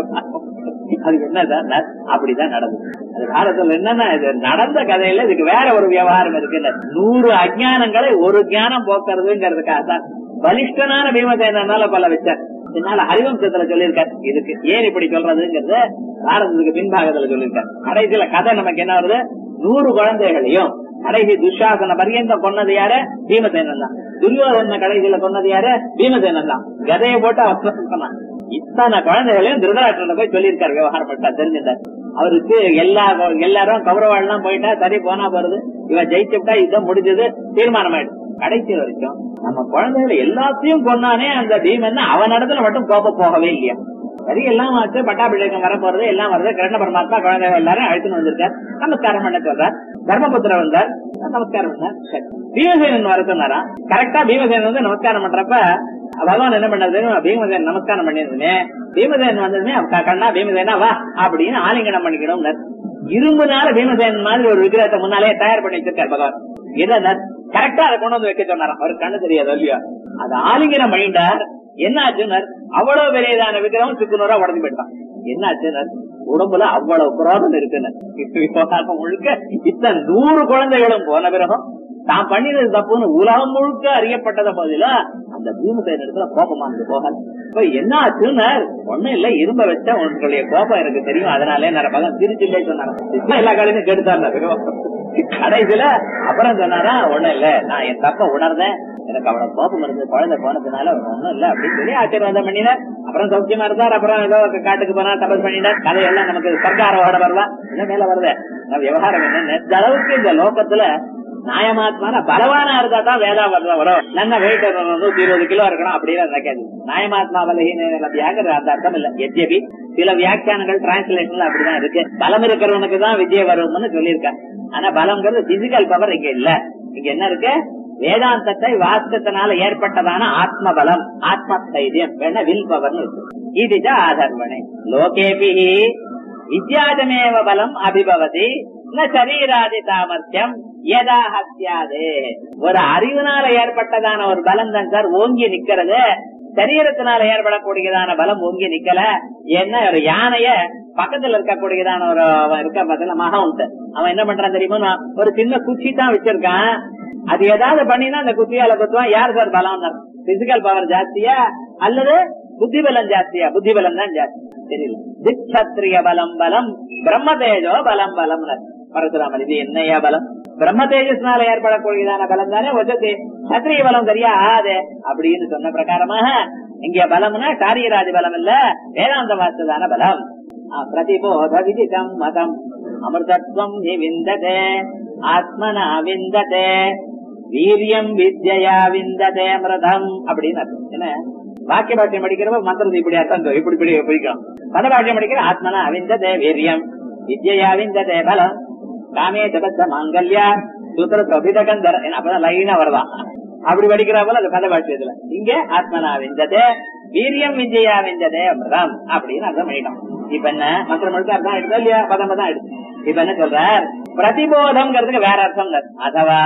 அது என்ன சார் அப்படிதான் நடந்தது அது பாரதத்துல என்னன்னா இது நடந்த கதையில இதுக்கு வேற ஒரு விவகாரம் இருக்குல்ல நூறு அஜானங்களை ஒரு ஞானம் போக்குறதுங்கிறதுக்காக தான் பலிஷ்டனான பீமசேனால பல வச்சார் இதனால ஹரிவம்சத்துல சொல்லியிருக்காரு இதுக்கு ஏன் இப்படி சொல்றதுங்கிறது பாரதத்துக்கு பின்பாகத்துல சொல்லியிருக்காரு கடைசியில கதை நமக்கு என்ன வருது நூறு குழந்தைகளையும் கடைசி துஷாசன பரியந்தம் கொன்னது யாரு பீமசேனன் தான் துரியோதன கடைசியில கொன்னது யாரு பீமசேனன் தான் கதையை போட்டு அவசரம் சொன்னான் இத்தனை குழந்தைகளையும் திருதராஷ்டிரன் போய் சொல்லியிருக்காரு விவகாரம் பண்ணா தெரிஞ்சிருந்தார் அவருக்கு எல்லா எல்லாரும் கௌரவாள்லாம் போயிட்டா சரி போனா போறது இவன் ஜெயிச்சுட்டா இதான் முடிஞ்சது தீர்மானம் ஆயிடுச்சு கடைசி வரைக்கும் நம்ம குழந்தைகளை எல்லாத்தையும் கொன்னானே அந்த பீமன் அவன் இடத்துல மட்டும் கோபம் போகவே இல்லையா சரி எல்லாம் ஆச்சு பட்டாபிஷேகம் வர போறது எல்லாம் வருது கிருஷ்ண பரமாத்மா குழந்தைகள் எல்லாரும் அழைத்துன்னு வந்திருக்கார் நமஸ்காரம் பண்ண சொல்றார் தர்மபுத்திர வந்தார் நமஸ்காரம் பண்ணார் சரி. பீமசேனன் வர சொன்னாரா கரெக்டா பீமசேனன் வந்து நமஸ்காரம் பண்றப்ப பகவான் என்ன பண்ணது பீமசேன் நமஸ்காரம் பண்ணிருந்தேன் பீமசேன் வந்ததுமே க- கண்ணா பீமசேனா வா அப்படின்னு ஆலிங்கனம் பண்ணிக்கணும் இரும்புனால பீமசேன் மாதிரி ஒரு விக்கிரகத்தை முன்னாலே தயார் பண்ணி வச்சிருக்கார் பகவான் என்ன கரெக்டா அதை கொண்டு வந்து வைக்க சொன்னாராம் அவருக்கு கண்ணு தெரியாது இல்லையா அது ஆலிங்கனம் பண்ணிட்டார் என்ன ஆச்சுனர் அவ்வளவு பெரியதான விக்கிரகம் சுக்குநூறா உடஞ்சு போயிட்டான் என்ன ஆச்சுனர் உடம்புல அவ்வளவு குரோதம் இருக்குனர் விவகாரம் முழுக்க இத்தனை நூறு குழந்தைகளும் போன பிறகும் தான் பண்ணினது தப்புன்னு உலகம் முழுக்க அறியப்பட்டத பதிலா அந்த பீமசேன இடத்துல கோபமா இருந்து போகாது இப்ப என்ன ஆச்சுனர் ஒண்ணும் இல்ல இரும்ப வச்சா உங்களுடைய கோபம் எனக்கு தெரியும் அதனாலே நான் பகவான் திருச்சிலே சொன்னாங்க எல்லா காலையும் கெடுத்தார் கடைசியில அப்புறம் சொன்னாரா ஒண்ணும் இல்ல நான் என் தப்ப உணர்ந்தேன் எனக்கு அவ்வளவு கோபம் இருந்து குழந்தை போனதுனால ஒண்ணும் இல்ல அப்படின்னு சொல்லி ஆசீர்வாதம் பண்ணினார் அப்புறம் சௌக்கியமா இருந்தார் அப்புறம் ஏதோ காட்டுக்கு போனா தபஸ் பண்ணினார் கதையெல்லாம் நமக்கு சர்க்காரோட வருவா என்ன மேல வருது நம்ம விவகாரம் என்ன இந்த அளவுக்கு இந்த லோகத்துல நியாயமாத்மான பலவானா இருந்தா தான் வேதா வர்ற வரும் நல்ல வெயிட் நூத்தி இருபது கிலோ இருக்கணும் அப்படின்னு நினைக்காது நியாயமாத்மா பலகீன லபியாங்கிற அந்த அர்த்தம் இல்ல எத்யபி சில வியாக்கியானங்கள் டிரான்ஸ்லேஷன்ல அப்படிதான் இருக்கு பலம் இருக்கிறவனுக்கு தான் விஜயம் வரும்னு சொல்லியிருக்காங்க ஆனா பலம்ங்கிறது பிசிக்கல் பவர் இங்க இல்ல இங்க என்ன இருக்கு வேதாந்தத்தை வாஸ்தத்தினால ஏற்பட்டதான ஆத்ம பலம் ஆத்ம தைரியம் வேணா வில் பவர்னு இருக்கு இதுதான் ஆதர்வணை லோகேபி வித்யாதமேவ பலம் அபிபவதி ந சரீராதி சாமர்த்தியம் யதா ஹஸ்யாதே ஒரு அறிவினால ஏற்பட்டதான ஒரு பலம் தான் சார் ஓங்கி நிக்கிறது சரீரத்தினால ஏற்படக்கூடியதான பலம் ஓங்கி நிக்கல என்ன ஒரு யானைய பக்கத்துல இருக்கக்கூடியதான ஒரு அவன் இருக்க பதில மகன் உண்டு அவன் என்ன பண்றான் தெரியுமா நான் ஒரு சின்ன குச்சி தான் வச்சிருக்கான் அது ஏதாவது பண்ணினா அந்த குச்சியால குத்துவான் யார் சார் பலம் பிசிக்கல் பவர் ஜாஸ்தியா அல்லது புத்தி பலம் ஜாஸ்தியா புத்தி பலம் தான் ஜாஸ்தி தெரியல திக்ஷத்ரிய பலம் பலம் பிரம்ம தேஜோ பலம் பலம் பரசுராமன் இது என்னையா பலம் பிரம்ம தேஜஸ்னால ஏற்படக்கூடியதான பலம் தானே வசதி சத்திரிய பலம் சரியா ஆது அப்படின்னு சொன்ன பிரகாரமாக இங்க பலம்னா காரியராஜ பலம் இல்ல வேதாந்த வாஸ்துதான பலம் பிரதிபோத விதிதம் மதம் அமிர்தத்வம் ஹி விந்ததே ஆத்மனா விந்ததே வீரியம் வித்யா விந்ததே அமிர்தம் அப்படின்னு அர்த்தம் என்ன வாக்கிய பாட்டியம் படிக்கிறப்ப மந்திரத்தை இப்படி அர்த்தம் இப்படி இப்படி பிடிக்கும் பத பாட்டியம் படிக்கிற ஆத்மனா விந்ததே வீரியம் வித்யா விந்ததே பலம் காமே ஜபத்த மாங்கல்யா சூத்திர சபிதகந்தர் அப்பதான் லைனா வருதான் அப்படி படிக்கிறா போல அது பத பாட்டியத்துல இங்க ஆத்மனா விந்ததே வீரியம் விஜயா விந்ததே அமிர்தம் அப்படின்னு அர்த்தம் பண்ணிட்டோம் இப்ப என்ன மற்ற முழுக்க அர்த்தம் எடுத்தோம் இல்லையா பதம் தான் எடுத்து இப்ப என்ன சொல்றார் பிரதிபோதம்ங்கிறதுக்கு வேற அர்த்தம் அதுவா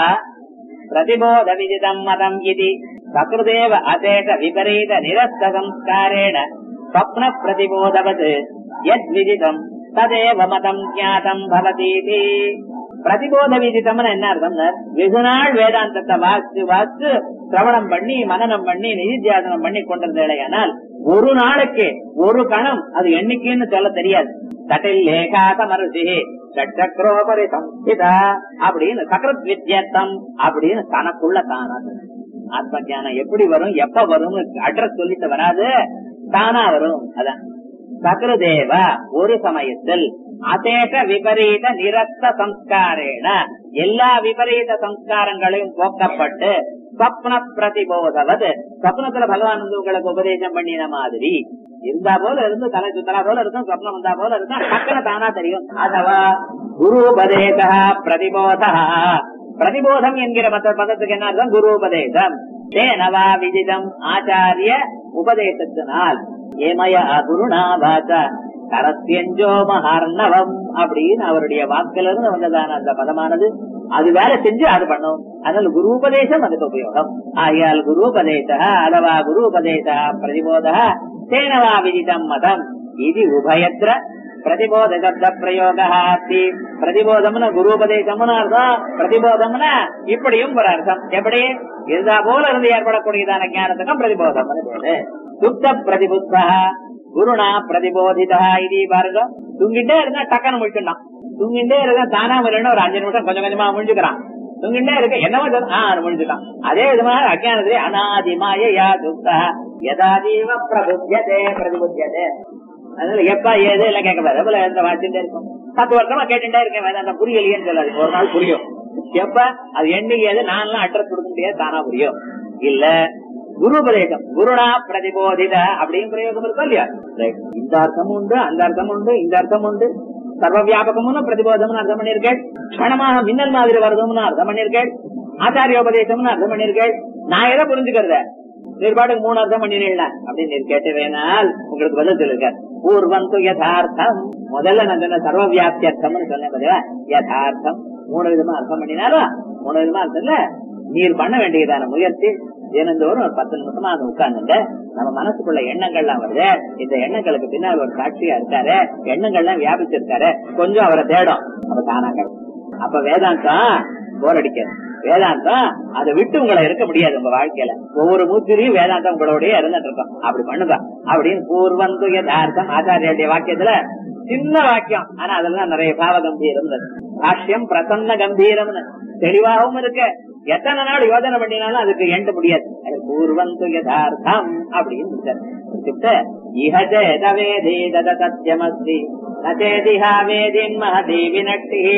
பிரதிபோத விதிதம் மதம் இது சக்ருதேவ அசேஷ விபரீத நிரஸ்த சம்ஸ்காரேண ஸ்வப்ன பிரதிபோதவத் யத் விதிதம் ததேவ மதம் ஞாதம் பவதீதி பிரதிபோத விதித்தம்னு என்ன அர்த்தம் வெகு நாள் வேதாந்தத்தை வாசித்து வாசித்து சிரவணம் பண்ணி மனநம் பண்ணி நிதித்தியாசனம் பண்ணி கொண்டிருந்தேனால் ஒரு நாளைக்கு ஒரு கணம் அது எண்ணிக்கைன்னு சொல்ல தெரியாது தட்டில் லேகாத மருதி சக்கரோபரி சம்ஸ்திதா அப்படின்னு சக்கரத் வித்தியத்தம் அப்படின்னு தனக்குள்ள தானாது ஆத்ம ஞானம் எப்படி வரும் எப்ப வரும் அட்ரஸ் சொல்லிட்டு வராது தானா வரும் அதான் சக்கரதேவ ஒரு சமயத்தில் அசேஷ விபரீத நிரஸ்த சம்ஸ்காரேன எல்லா விபரீத சம்ஸ்காரங்களையும் போக்கப்பட்டு ஸ்வப்ன பிரதிபோதவது ஸ்வப்னத்துல பகவான் வந்து உங்களுக்கு உபதேசம் பண்ணின மாதிரி இருந்தா போல இருந்து தலை சுத்தலா போல இருக்கும் ஸ்வப்னம் வந்தா போல இருக்கும் டக்குன தானா தெரியும் அதவா குரு உபதேச பிரதிபோத பிரதிபோதம் என்கிற மற்ற பதத்துக்கு என்ன அர்த்தம் குரு உபதேசம் தேனவா விதிதம் ஆச்சாரிய உபதேசத்தினால் ஏமய குருணா வாச கரத்தியஞ்சோ மகார்ணவம் அப்படின்னு அவருடைய வாக்குல இருந்து வந்ததான அந்த பதமானது அது வேலை செஞ்சு அது பண்ணும் அதனால குரு உபதேசம் அதுக்கு உபயோகம் ஆகையால் குரு உபதேச அதவா குரு உபதேச பிரதிபோத தேனவா விதிதம் மதம் இது உபயத்திர பிரதிபோத சப்த பிரயோக அஸ்தி பிரதிபோதம்னு குரு உபதேசம்னு அர்த்தம் பிரதிபோதம்னா இப்படியும் ஒரு அர்த்தம் எப்படி இருந்தா போல இருந்து ஏற்படக்கூடியதான ஞானத்துக்கும் பிரதிபோதம் பேரு சுத்த பிரதிபுத்தா குருணா பிரதிபோதிதா இது பாருங்க தூங்கிட்டே இருந்தா டக்குன்னு முடிச்சுட்டான் தூங்கிட்டே இருந்தா தானா வரணும் ஒரு அஞ்சு நிமிஷம் கொஞ்சம் கொஞ்சமா முடிஞ்சுக்கிறான் தூங்கிட்டே இருக்க என்னவோ சொல்ல ஆஹ் முடிஞ்சுட்டான் அதே விதமாக அஜானத்திலே அனாதிமாய யா துப்தா யதாதீவ பிரபுத்தியதே பிரதிபுத்தியதே அதனால எப்ப ஏது எல்லாம் கேட்கக்கூடாது போல எந்த வாசிட்டே இருக்கும் பத்து வருஷமா கேட்டுட்டே இருக்கேன் வேதாந்தம் புரியலையேன்னு சொல்லாது ஒரு நாள் புரியும் எப்ப அது எண்ணிக்கை எது நான் அட்ரஸ் கொடுக்க முடியாது தானா புரியும் இல்ல குரு உபதேசம் குருணா பிரதிபோதித அப்படின்னு பிரயோகம் இருக்கும் இல்லையா Right. இந்த அர்த்தம் உண்டு அந்த அர்த்தம் உண்டு இந்த அர்த்தம் உண்டு சர்வ வியாபகம்னு பிரதிபோதம்னு அர்த்தம் பண்ணிருக்கேன் கணமாக மின்னல் மாதிரி வருதும்னு அர்த்தம் பண்ணிருக்கேன் ஆச்சாரிய உபதேசம்னு அர்த்தம் பண்ணிருக்கேன் நான் எதை புரிஞ்சுக்கிறத நிர்பாடுக்கு மூணு அர்த்தம் பண்ணினீங்களா அப்படின்னு நீர் கேட்டவேனால் உங்களுக்கு பதில் சொல்லிருக்க பூர்வம் து யதார்த்தம் முதல்ல நான் சொன்ன சர்வ வியாப்தி அர்த்தம்னு சொன்னேன் பாத்தீங்களா யதார்த்தம் மூணு விதமா அர்த்தம் பண்ணினாலும் மூணு விதமா அர்த்தம் இல்ல நீர் பண்ண வேண்டியதான முயற்சி தினந்தோறும் ஒரு பத்து நிமிஷமா அது உட்கார்ந்துங்க நம்ம மனசுக்குள்ள எண்ணங்கள்லாம் வருது இந்த எண்ணங்களுக்கு பின்னால் ஒரு சாட்சியா இருக்காரு எண்ணங்கள்லாம் வியாபிச்சிருக்காரு கொஞ்சம் அவரை தேடும் அப்ப தானா கிடைக்கும் அப்ப வேதாந்தம் போர் அடிக்காது வேதாந்தம் அதை விட்டு உங்களை இருக்க முடியாது உங்க வாழ்க்கையில ஒவ்வொரு மூச்சிலையும் வேதாந்தம் உங்களோடய இருந்துட்டு இருக்கும் அப்படி பண்ணுங்க அப்படின்னு பூர்வந்து யதார்த்தம் ஆச்சாரியுடைய வாக்கியத்துல சின்ன வாக்கியம் ஆனா அதெல்லாம் நிறைய பாவ கம்பீரம் இருந்தது பாஷ்யம் பிரசன்ன கம்பீரம்னு தெளிவாகவும் இருக்கு எத்தனை நாள் யோஜனை பண்ணினாலும் அதுக்கு எண்ட முடியாது அது பூர்வந்து யதார்த்தம் அப்படின்னு இருக்காரு. இत्युक्ते इह चेदवेदे दद सत्यमस्ति न चेदिहा वेदिन् महती विनष्टिः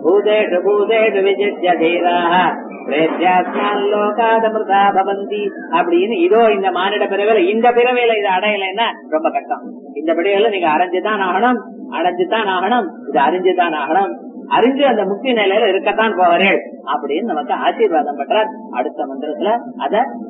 பூதேஷு பூதேஷு விஜித்ய தீராக பிரேத்யாத்மான் லோகாதமிருதா பவந்தி அப்படின்னு இதோ இந்த மானிட பிறவில இந்த பிறவில இதை அடையலைன்னா ரொம்ப கஷ்டம் இந்த பிறவில நீங்க அடைஞ்சுதான் ஆகணும் அடைஞ்சுதான் ஆகணும் இது அறிஞ்சுதான் ஆகணும் அறிஞ்சு அந்த முக்தி நிலையில இருக்கத்தான் போவார்கள் அப்படின்னு நமக்கு ஆசீர்வாதம் பண்றார் அடுத்த மந்திரத்துல அத